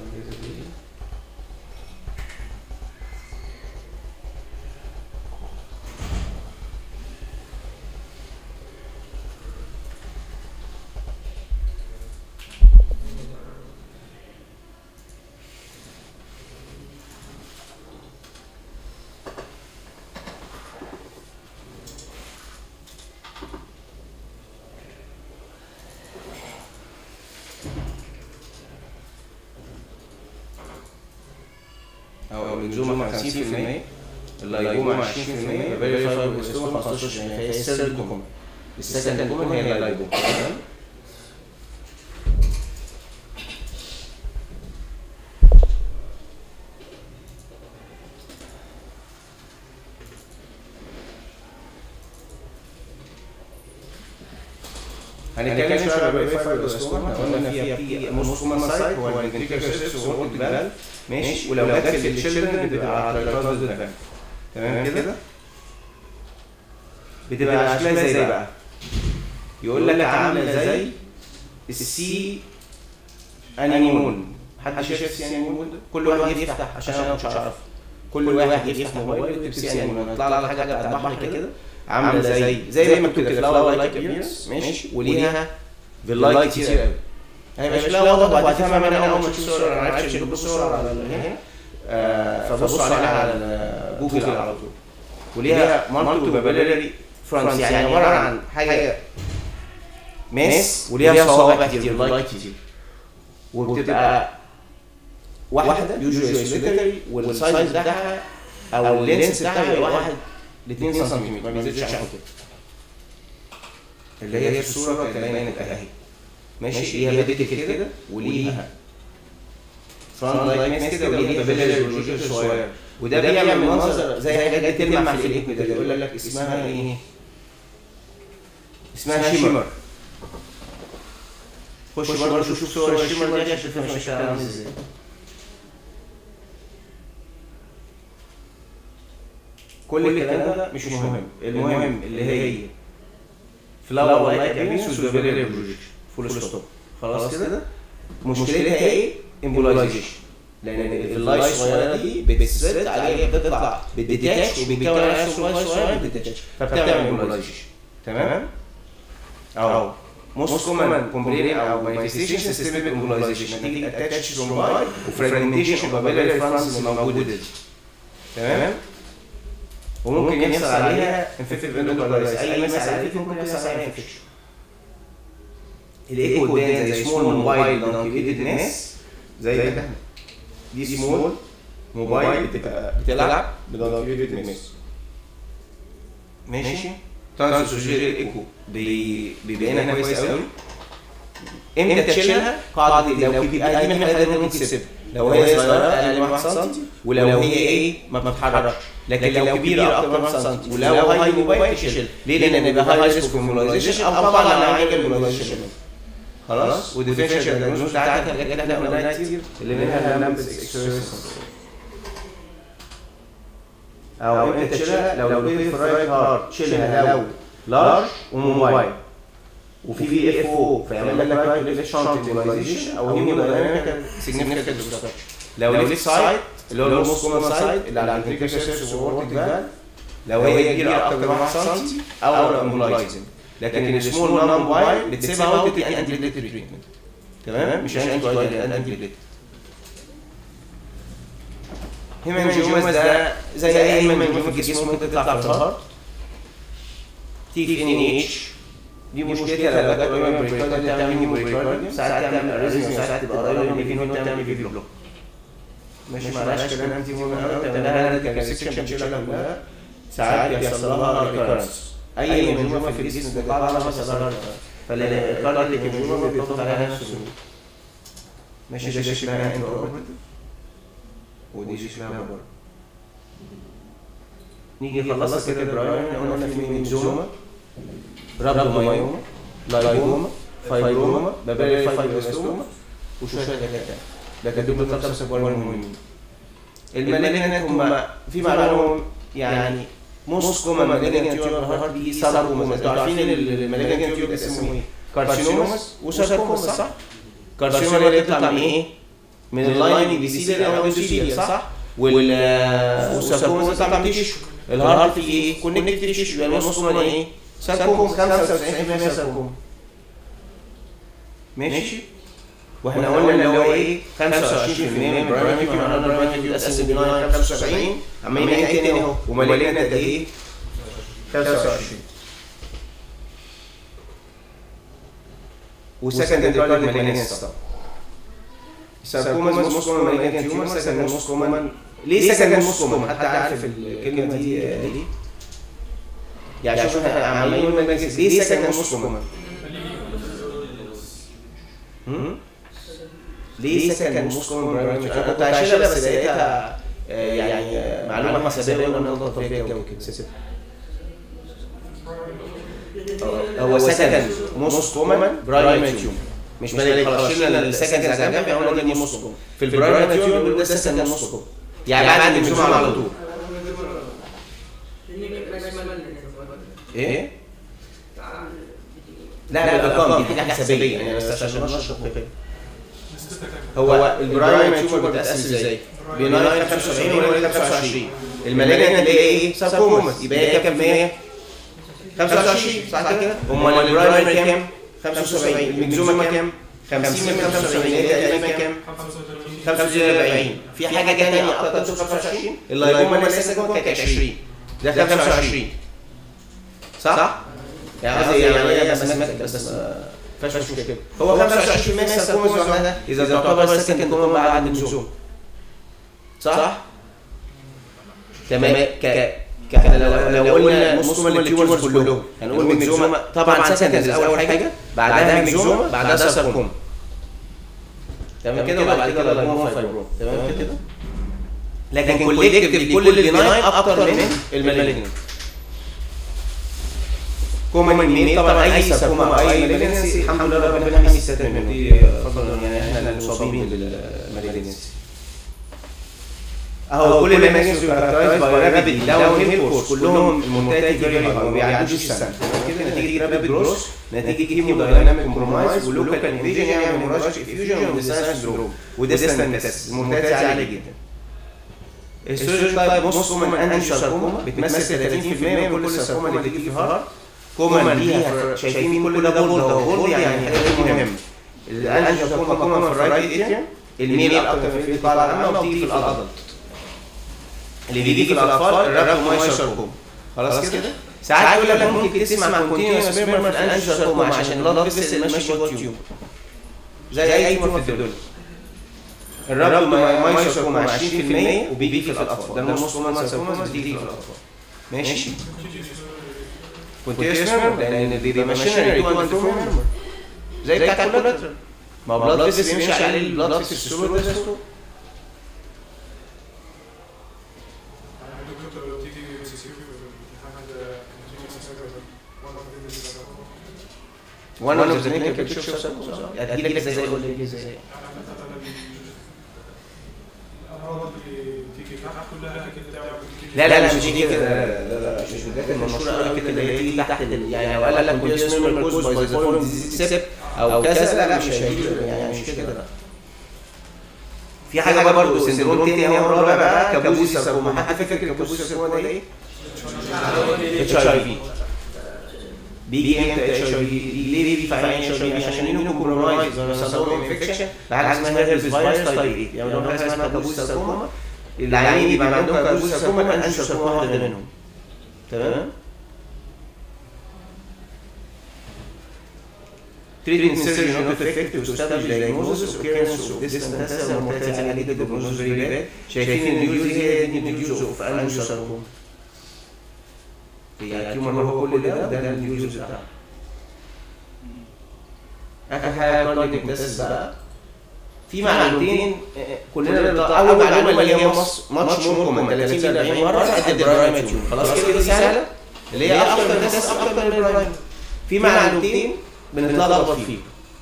او اللزومه 50% اللايبوما 20% البابيلاري فايبروبلاستوما 15% فهي السيرد كومن السكند كومن هي اللايبوما تمام هنتكلم شويه على الباي فايبروستوما قلنا فيها في موست كومن سايت هو الفنتريكال سيرفس والاورتيك فالف ماشي ولو جت في التشيلدرن بتبقى على الكارديو فالف تمام كده بتبقى شكلها زي بقى يقول لك عامله زي السي انيمون حد شاف السي انيمون ده؟ كل واحد يفتح عشان انا مش عارف كل واحد يفتح موبايله ويكتب سي انيمون يطلع له حاجه بتاعت البحر كده عامله زي زي ما مكتوب كده فلاور لايك ابيرنس ماشي وليها باللايت كتير قوي هيبقى شكلها واضح وهتفهم انا اول ما تشوف صوره انا ما عرفتش اجيب صوره على ال- هنا آه، فبصوا عليها على ال- جوجل على طول وليها مالتو بابيلاري فرانس يعني عباره عن حاجه ماس وليها صوابع كتير لايت كتير وبتبقى واحده يوجوالي سوليتري والسايز بتاعها او اللينس بتاعها يبقى واحد ل 2 سم ما بيزيدش عن كده اللي هي في الصوره كان باينه اهي ماشي هي بدت كده وليها فرونت لايك ماس كده وليها بابيلاري روجير صغير وده بيعمل منظر زي حاجات تلمع في الايد كده يقول لك اسمها ايه؟ اسمها شيمر خش برضه شوف صور الشيمر دي عشان تفهم شكلها عامل ازاي كل الكلام ده مش مهم المهم اللي هي فلاور لايك ابينس وزوفيري بروجيكشن فول ستوب خلاص كده مشكلتها ايه؟ امبولايزيشن لان اللايت الصغيره دي بتسد عليها بتطلع بتديتاتش وبيتكون عليها صغير صغير بتديتاتش فبتعمل امبولايزيشن تمام؟ اهو most common complaint او manifestation systemic embolization نتيجه attached thrombi وفراجمنتيشن of papillary francis الموجوده دي تمام وممكن يحصل عليها infective endocarditis اي مسح عليها ممكن يحصل عليها انفكشن الايكو بان زي سمول موبايل دانكيفيتد ناس زي ده دي سمول موبايل بتبقى بتلعب بدانكيفيتد ناس ماشي ترانسوجير الايكو بي- بيبينها كويس قوي امتى تشيلها قاعده لو كبيره دي من الحاجات اللي ممكن تسيبها لو هي صغيره اقل من 1 سم ولو هي ايه ما بتتحركش لكن لو كبيره اكتر من 1 سم ولو هاي موبايل تشيل ليه؟ لان بيبقى هاي ريسك موبيلايزيشن او طبعا لما عمل موبيلايزيشن خلاص والديفرنشال دايجنوز بتاعتها الحاجات اللي احنا قلناها كتير اللي منها لامبس اكسسوارز او امتى تشيلها لو البيبي في الرايت هارت تشيلها لو لارج وموبايل وفي بي اف او فيعمل لك رايت ليفت شانت موبيلايزيشن او هيمودايناميكال سيجنفكت لو ليفت سايد اللي هو الموست كومن سايد اللي على الفريكال سيرفيس وورتيك فالف لو هي كبيره اكتر من 1 سم او امبولايزنج لكن السمول نون موبايل بتسيبها وتدي انتي بليت تريتمنت تمام مش انتي كويس انتي بليت هيمانجيوماس ده زي اي هيمانجيوما في الجسم ممكن تطلع في الهارت تيجي في ان اتش دي مشكلتها لو جت قريبه من البريكارديوم تعمل هيمو بريكارديوم ساعات تعمل اريزميا وساعات تبقى قريبه من في نوت تعمل في بلوك مش معلش كلام انتي مهم قوي تعملها لها سكشن تشيلها كلها ساعات بيحصل لها ريكارنس اي منجومه في الجسم بيطلع لها مثلا ريكارنس فالكارديك منجومه بيطلق عليها نفس السلوك ماشي ده شكلها انتر اوبرتيف ودي شكلها بره نيجي نخلصها كده برايم احنا قلنا في ميزوما رابدومايوما لايبوما فايبروما بابيلاري فايبروستوما وشويه حاجات تانية لكن دول الخمسه كبار مهمين المالجنت هم في معلومه يعني موست كومن مالجنت تيوب هارت دي ساركوما انتوا عارفين المالجنت تيوب اسمه ايه؟ كارسينوماس وساركوما صح؟ كارسينوما اللي بتطلع من ايه؟ من اللايننج بيسيليال او اندوثيليال صح؟ وال والساركوما بتطلع من تيشو الهارت فيه ايه؟ كونكتيف تيشو يبقى الموست كومن ايه؟ ساركوما 95% ساركوما ماشي؟ واحنا قلنا اللي هو ايه 25% من برايمري كيو انا برايمري كيو اس ام بي 75 عمالين نعيد تاني اهو ومالجنت قد ايه 25 وسكند كارديك مالجنس طبعا ساركوما موست كومن مالجنت تيومر سكند موست كومن ليه سكند موست كومن حتى عارف الكلمه دي ليه؟ يعني شوف احنا عمالين نقول مالجنس ليه سكند موست كومن؟ ليه سكن موست كومن برايمري انا كنت هشيلها بس لقيتها آه، يعني آه، معلومه حسابيه وانا افضل فيها الجو كده سيبها. هو سكند موست كومن برايمري تيومر مش مالك خلاص شلنا السكند على جنب يعني دي موست كومن في البرايمري تيومر بيقول ده سكند موست كومن يعني بعد الجمعه على طول ايه؟ لا لا الارقام دي حاجه حسابيه يعني بس عشان نشرح كده هو البرايمري تيومر بيتقسم ازاي؟ بيناين 75 ولا 25 المالجنت اللي هي ايه؟ ساركوماس يبقى هي كام في المية؟ 25 صح كده؟ امال البرايمري كام؟ 75 الميكزوما كام؟ 50 من 75 اللي هي تقريبا كام؟ 45 في حاجه ثانيه اكتر من 25 اللايبوما اللي لسه جوه كانت 20 ده 25 صح؟ يعني قصدي يعني هي بس بس ما فيهاش مشكله هو 25% من الساركوما لوحدها اذا تعتبر سكند كوما بعد الميكزوما صح؟ تمام ك ك لو لو قلنا نص من التيومرز كلهم هنقول ميكزوما طبعا سكند اول حاجه بعدها ميكزوما بعدها ساركوما تمام كده وبعد كده لايبوما فايبروم تمام كده لكن كوليكتيف كل البناين اكتر من المالجنت كومن مين طبعا اي ساركوما او اي مالجنسي الحمد لله ربنا حمي الستر منه دي فضلا يعني احنا المصابين بالمالجنسي اهو كل المالجنسي كاركترايز باي رابيد داون هيل كورس كلهم المنتهيات فيري هاي ما بيعدوش السنه كده نتيجه رابيد جروس نتيجه هيمودايناميك كومبرومايز ولوكال انفيجن يعني هيموراجيك افيوجن وديسانس سندروم وديستنت ميتاس المنتهيات عاليه جدا السيرجن تايب نص من انجيو ساركوما بتمثل 30% من كل الساركوما اللي بتيجي في الهارت كوما ليها شايفين كل ده بولد اهو بولد يعني حاجه مهم الانجيو ساركوما كوما في الرايت اتريوم الميل اكتر في الطالع العامه وبتيجي في الادلت اللي بيجي في الاطفال الرابتوماي ساركوما خلاص كده ساعات يقول لك ممكن تسمع كونتينوس ميرمر في الانجيو ساركوما عشان البلاد فيسل ماشي جوه التيوب زي اي تيومر في الدنيا الرابتوماي ساركوما 20% وبيجي في الاطفال ده الموست كومن ساركوما بتيجي في الاطفال ماشي كونتينوس ميرمر لان دي ماشينري تو اند فور ميرمر زي بتاعت الكولاترال ما هو بلاد فيسل بيمشي عليه البلاد فيسل السولو ده دكتور لو تيجي بس يصير حاجه وانا اوف ذا كلينيكال بيكتشر هتجيلك ازاي قول لي ازاي الامراض اللي تيجي كلها كده لا لا لا مش دي كده لا لا مش الحاجات المشهوره قوي كده اللي هي تيجي تحت ال- يعني لو قال لك كونتينوس ميرمر كوز باي ذا فورم ديزيز سيب او كذا لا لا مش هيجي يعني مش كده لا في حاجه برضه سندروم تاني هو الرابع بقى كابوزي ساركوما حد فاكر كابوزي ساركوما ده ايه؟ اتش اي في بيجي امتى اتش اي في ليه بيجي في عين اتش اي في عشان يمينو كومبرومايز ولا سندروم انفكشن بحاجه اسمها هيربس فيروس تايب 8 يعني لو حاجه اسمها كابوزي ساركوما العيانين يبقى عندهم كابوزي ساركوما الانشو ساركوما واحده منهم تمام treatment surgery not effective to establish diagnosis occurrence of distant test mortality عالية جدا prognosis very bad شايفين النيوز دي هي دي النيوز اوف انجيو ساركوما هي تيومر هو كل ده ده النيوز بتاعه اخر حاجه كارديك تيست بقى في معلومتين آه، كلنا بنطلع- اول معلومه اللي هي ماتش مور كومن 30 ل 40 مره قد البرايم تيومر خلاص كده دي سهله اللي هي اكتر تيست اكتر من البرايم في معلومتين بنتلخبط فيهم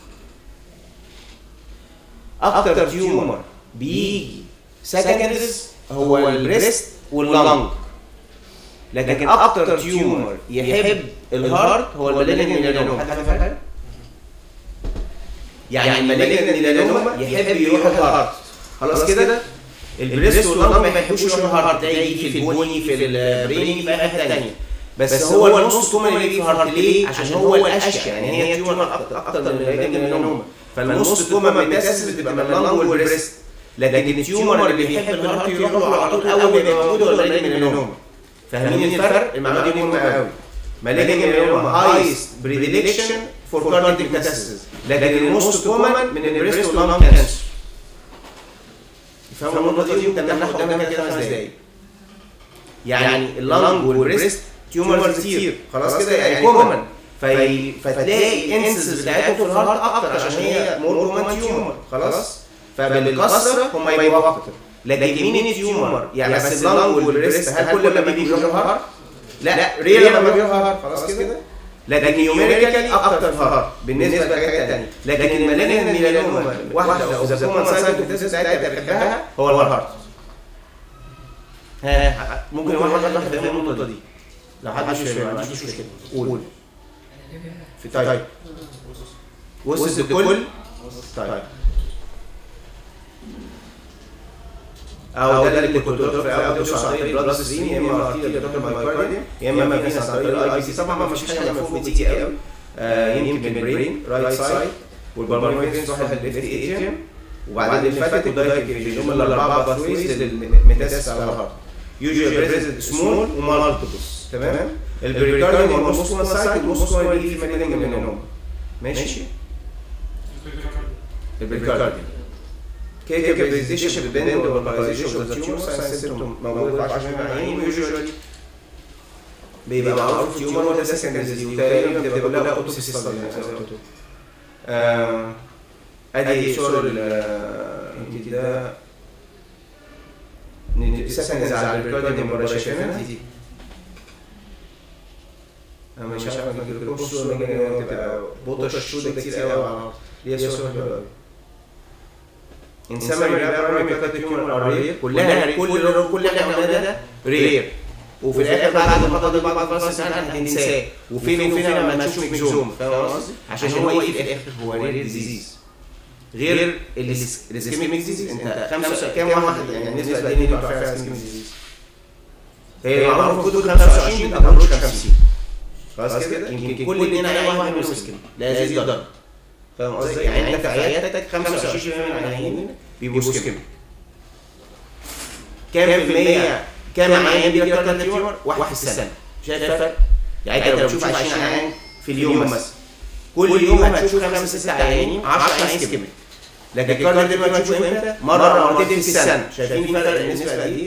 اكتر تيومر بيجي سكندريز هو البريست واللنج لكن اكتر تيومر يحب الهارت هو المالجنت ميلانوما حد فاهم حاجه؟ يعني المالجنت ميلانوما يحب يروح الهارت خلاص كده البريست واللنج ما يحبوش يروحوا الهارت ده يجي في البوني في البريني في اي حته ثانيه بس هو النص كومن اللي بيجي في الهارت ليه؟ عشان هو الاشهر يعني هي تيومر اكتر اكتر من المالجنت ميلانوما فالنص كومن ميتاسيس بتبقى من اللنج والبريست لكن التيومر اللي بيحب الهارت يروح له على طول اول ما يبقى موجود هو المالجنت ميلانوما فاهمين الفرق؟ المعلومه دي مهمه قوي مالجنت ميلانوما هايست بريديليكشن فور كارديك ميتاسيس لكن الموست كومن من البريست واللنج كانسر فاهموا النقطه دي ممكن نحن قدامنا كده خمس دقايق يعني اللنج والبريست تيومرز كتير خلاص كده يعني كومن في فتلاقي الانسس بتاعتهم في الهارت اكتر عشان هي مور كومن تيومر خلاص فبالكسره هم يبقوا اكتر لكن مين التيومر يعني بس اللنج والبريست هل كل ما بيجي يروحوا الهارت؟ لا رير لما بيروحوا الهارت خلاص كده لكن نيوميريكالي اكتر في الهارت بالنسبه لحاجات ثانيه لكن المالين الميلانوما واحده او اذا كومن سايت اوف بتاعتها بتحبها هو الهارت ها ممكن واحد واحد فاهم النقطه دي لو حد مش فاهم ما عندوش مشكله قول في طيب وسط الكل طيب او ده اللي كنت قلت في الاول توصل عن طريق البلاد ستريم يا اما ارتيريال دكتور مايكارديوم يا اما فينس عن طريق الاي سي طبعا ما فيش حاجه مفهوم بتيجي قوي آه، يمكن برين رايت سايد والبلمونري فينس واحد ليفت اتريوم وبعدين اللي فاتت والدايركت اللي هم الاربعه باثويز للميتاسيس على الهارت يوجوالي بريزنت سمول ومالتيبلز تمام البريكارديوم والموست كومن سايت والموست كومن دي في مالين منهم ماشي البريكارديوم كده كده بريزنتيشن بالبند والباراليزيشن اوف ذا تيومر ساين سيمتوم موجود في 10% من العيانين ويوجوالي بيبقى معروف تيومر وده سكندري ديزيز وتقريبا بتبقى كلها اوتوبسي ستادي ادي صور ال يمكن ده سكندري على الريكوردنج مره شايفينها دي انا مش عارف اجيب لكم صور بتبقى بوتش سودا كتير قوي ليها صور حلوه قوي In summary, primary cut tumor are rare كلها كل كل اللي احنا قلناه ده رير وفي الاخر بعد ما تقضي بعض الفرص هتنساه وفين وفين لما تشوف مكزوم فاهم قصدي؟ عشان هو ايه في الاخر هو رير ديزيز غير الاسكيميك ديزيز انت خمسه كام واحد يعني النسبه دي اللي بتعرف فيها اسكيميك ديزيز هي معروف كتب 25 ما تعملوش 50 خلاص كده يمكن كل اتنين اي واحد منهم اسكيميك لا زي ده فاهم قصدي؟ يعني انت في عيادتك 25% من العيانين بيبقوا اسكيميك كام في المية كام عيان بيجي كارتر تيومر؟ واحد في السنة شايف الفرق؟ يعني انت لو بتشوف 20 عيان في اليوم مثلا كل يوم هتشوف خمس ست عيانين 10 عيان اسكيميك لكن الكارتر تيومر هتشوفه امتى؟ مرة او مرتين في السنة شايفين فرق النسبة دي؟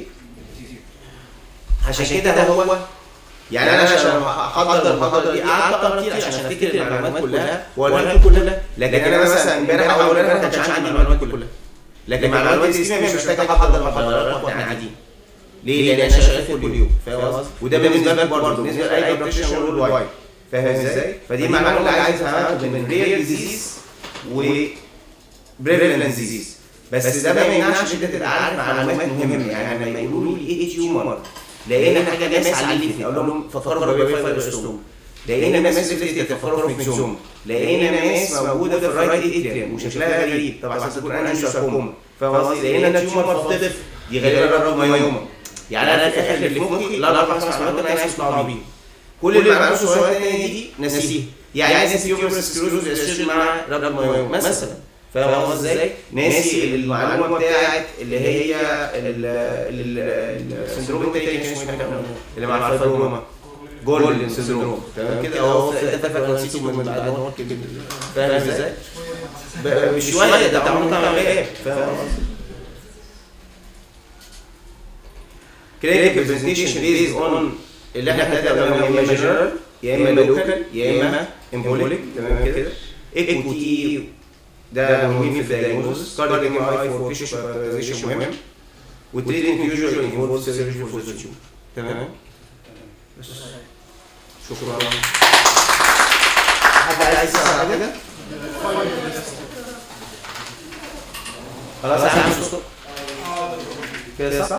عشان كده هو يعني انا عشان احضر المحاضره دي قعدت اقرا كتير عشان افتكر المعلومات كلها واقولها كلها لكن انا مثلا امبارح او امبارح ما كانش عندي المعلومات كلها لكن معلومات الاسلاميه مش محتاج احضر المحاضرات واحنا قاعدين ليه؟ لان انا شغال كل يوم فاهم قصدي؟ وده بالنسبه لك برضه بالنسبه لاي براكتيشنر وورلد وايد فاهم ازاي؟ فدي معلومه اللي عايز افهمها من ريال ديزيز و بريفلنت ديزيز بس ده ما يمنعش ان انت تبقى عارف معلومات مهمه يعني لما يقولوا لي ايه تيومر لقينا حاجه ناس علمتني اقول لهم فكروا في باي فايبروستوم لقينا ناس ليفت فكروا في ميكزوم لقينا ناس موجوده في الرايت اتريم وشكلها غريب طبعا عشان تكون انجيوساركوما فاهم قصدي لقينا تيومر في طفل دي غالبا الرغميوما يعني انا في الاخر اللي في مخي لا اربع خمس معلومات انا عايز اطلع بيهم كل المعلومات الصغيره الثانيه دي نسيها يعني ناسي يوبر سكلوز اسوشيشن مع رغميوما مثلا فاهم قصدي ازاي؟ ناسي المعلومه بتاعت اللي هي السندروم التاني كان اسمه ايه اللي مع الفايبروما جولدن سندروم تمام كده هو ده فاكر نسيته من بعد ما هو كبر فاهم ازاي؟ مش شويه ده عمرك ما ايه فاهم قصدي؟ كلينيكال برزنتيشن بيز اون اللي احنا اتكلمنا يا اما جنرال يا اما لوكال يا اما امبوليك تمام كده ايكو تي ده مهم في الدايجنوستس كاردياك ام اي فور فيش باراليزيشن مهم والتريتمنت يوجوالي انفولف سيرجري فور ذا تيوب تمام بس شكرا حد عايز يسال حاجه خلاص يا عم كده صح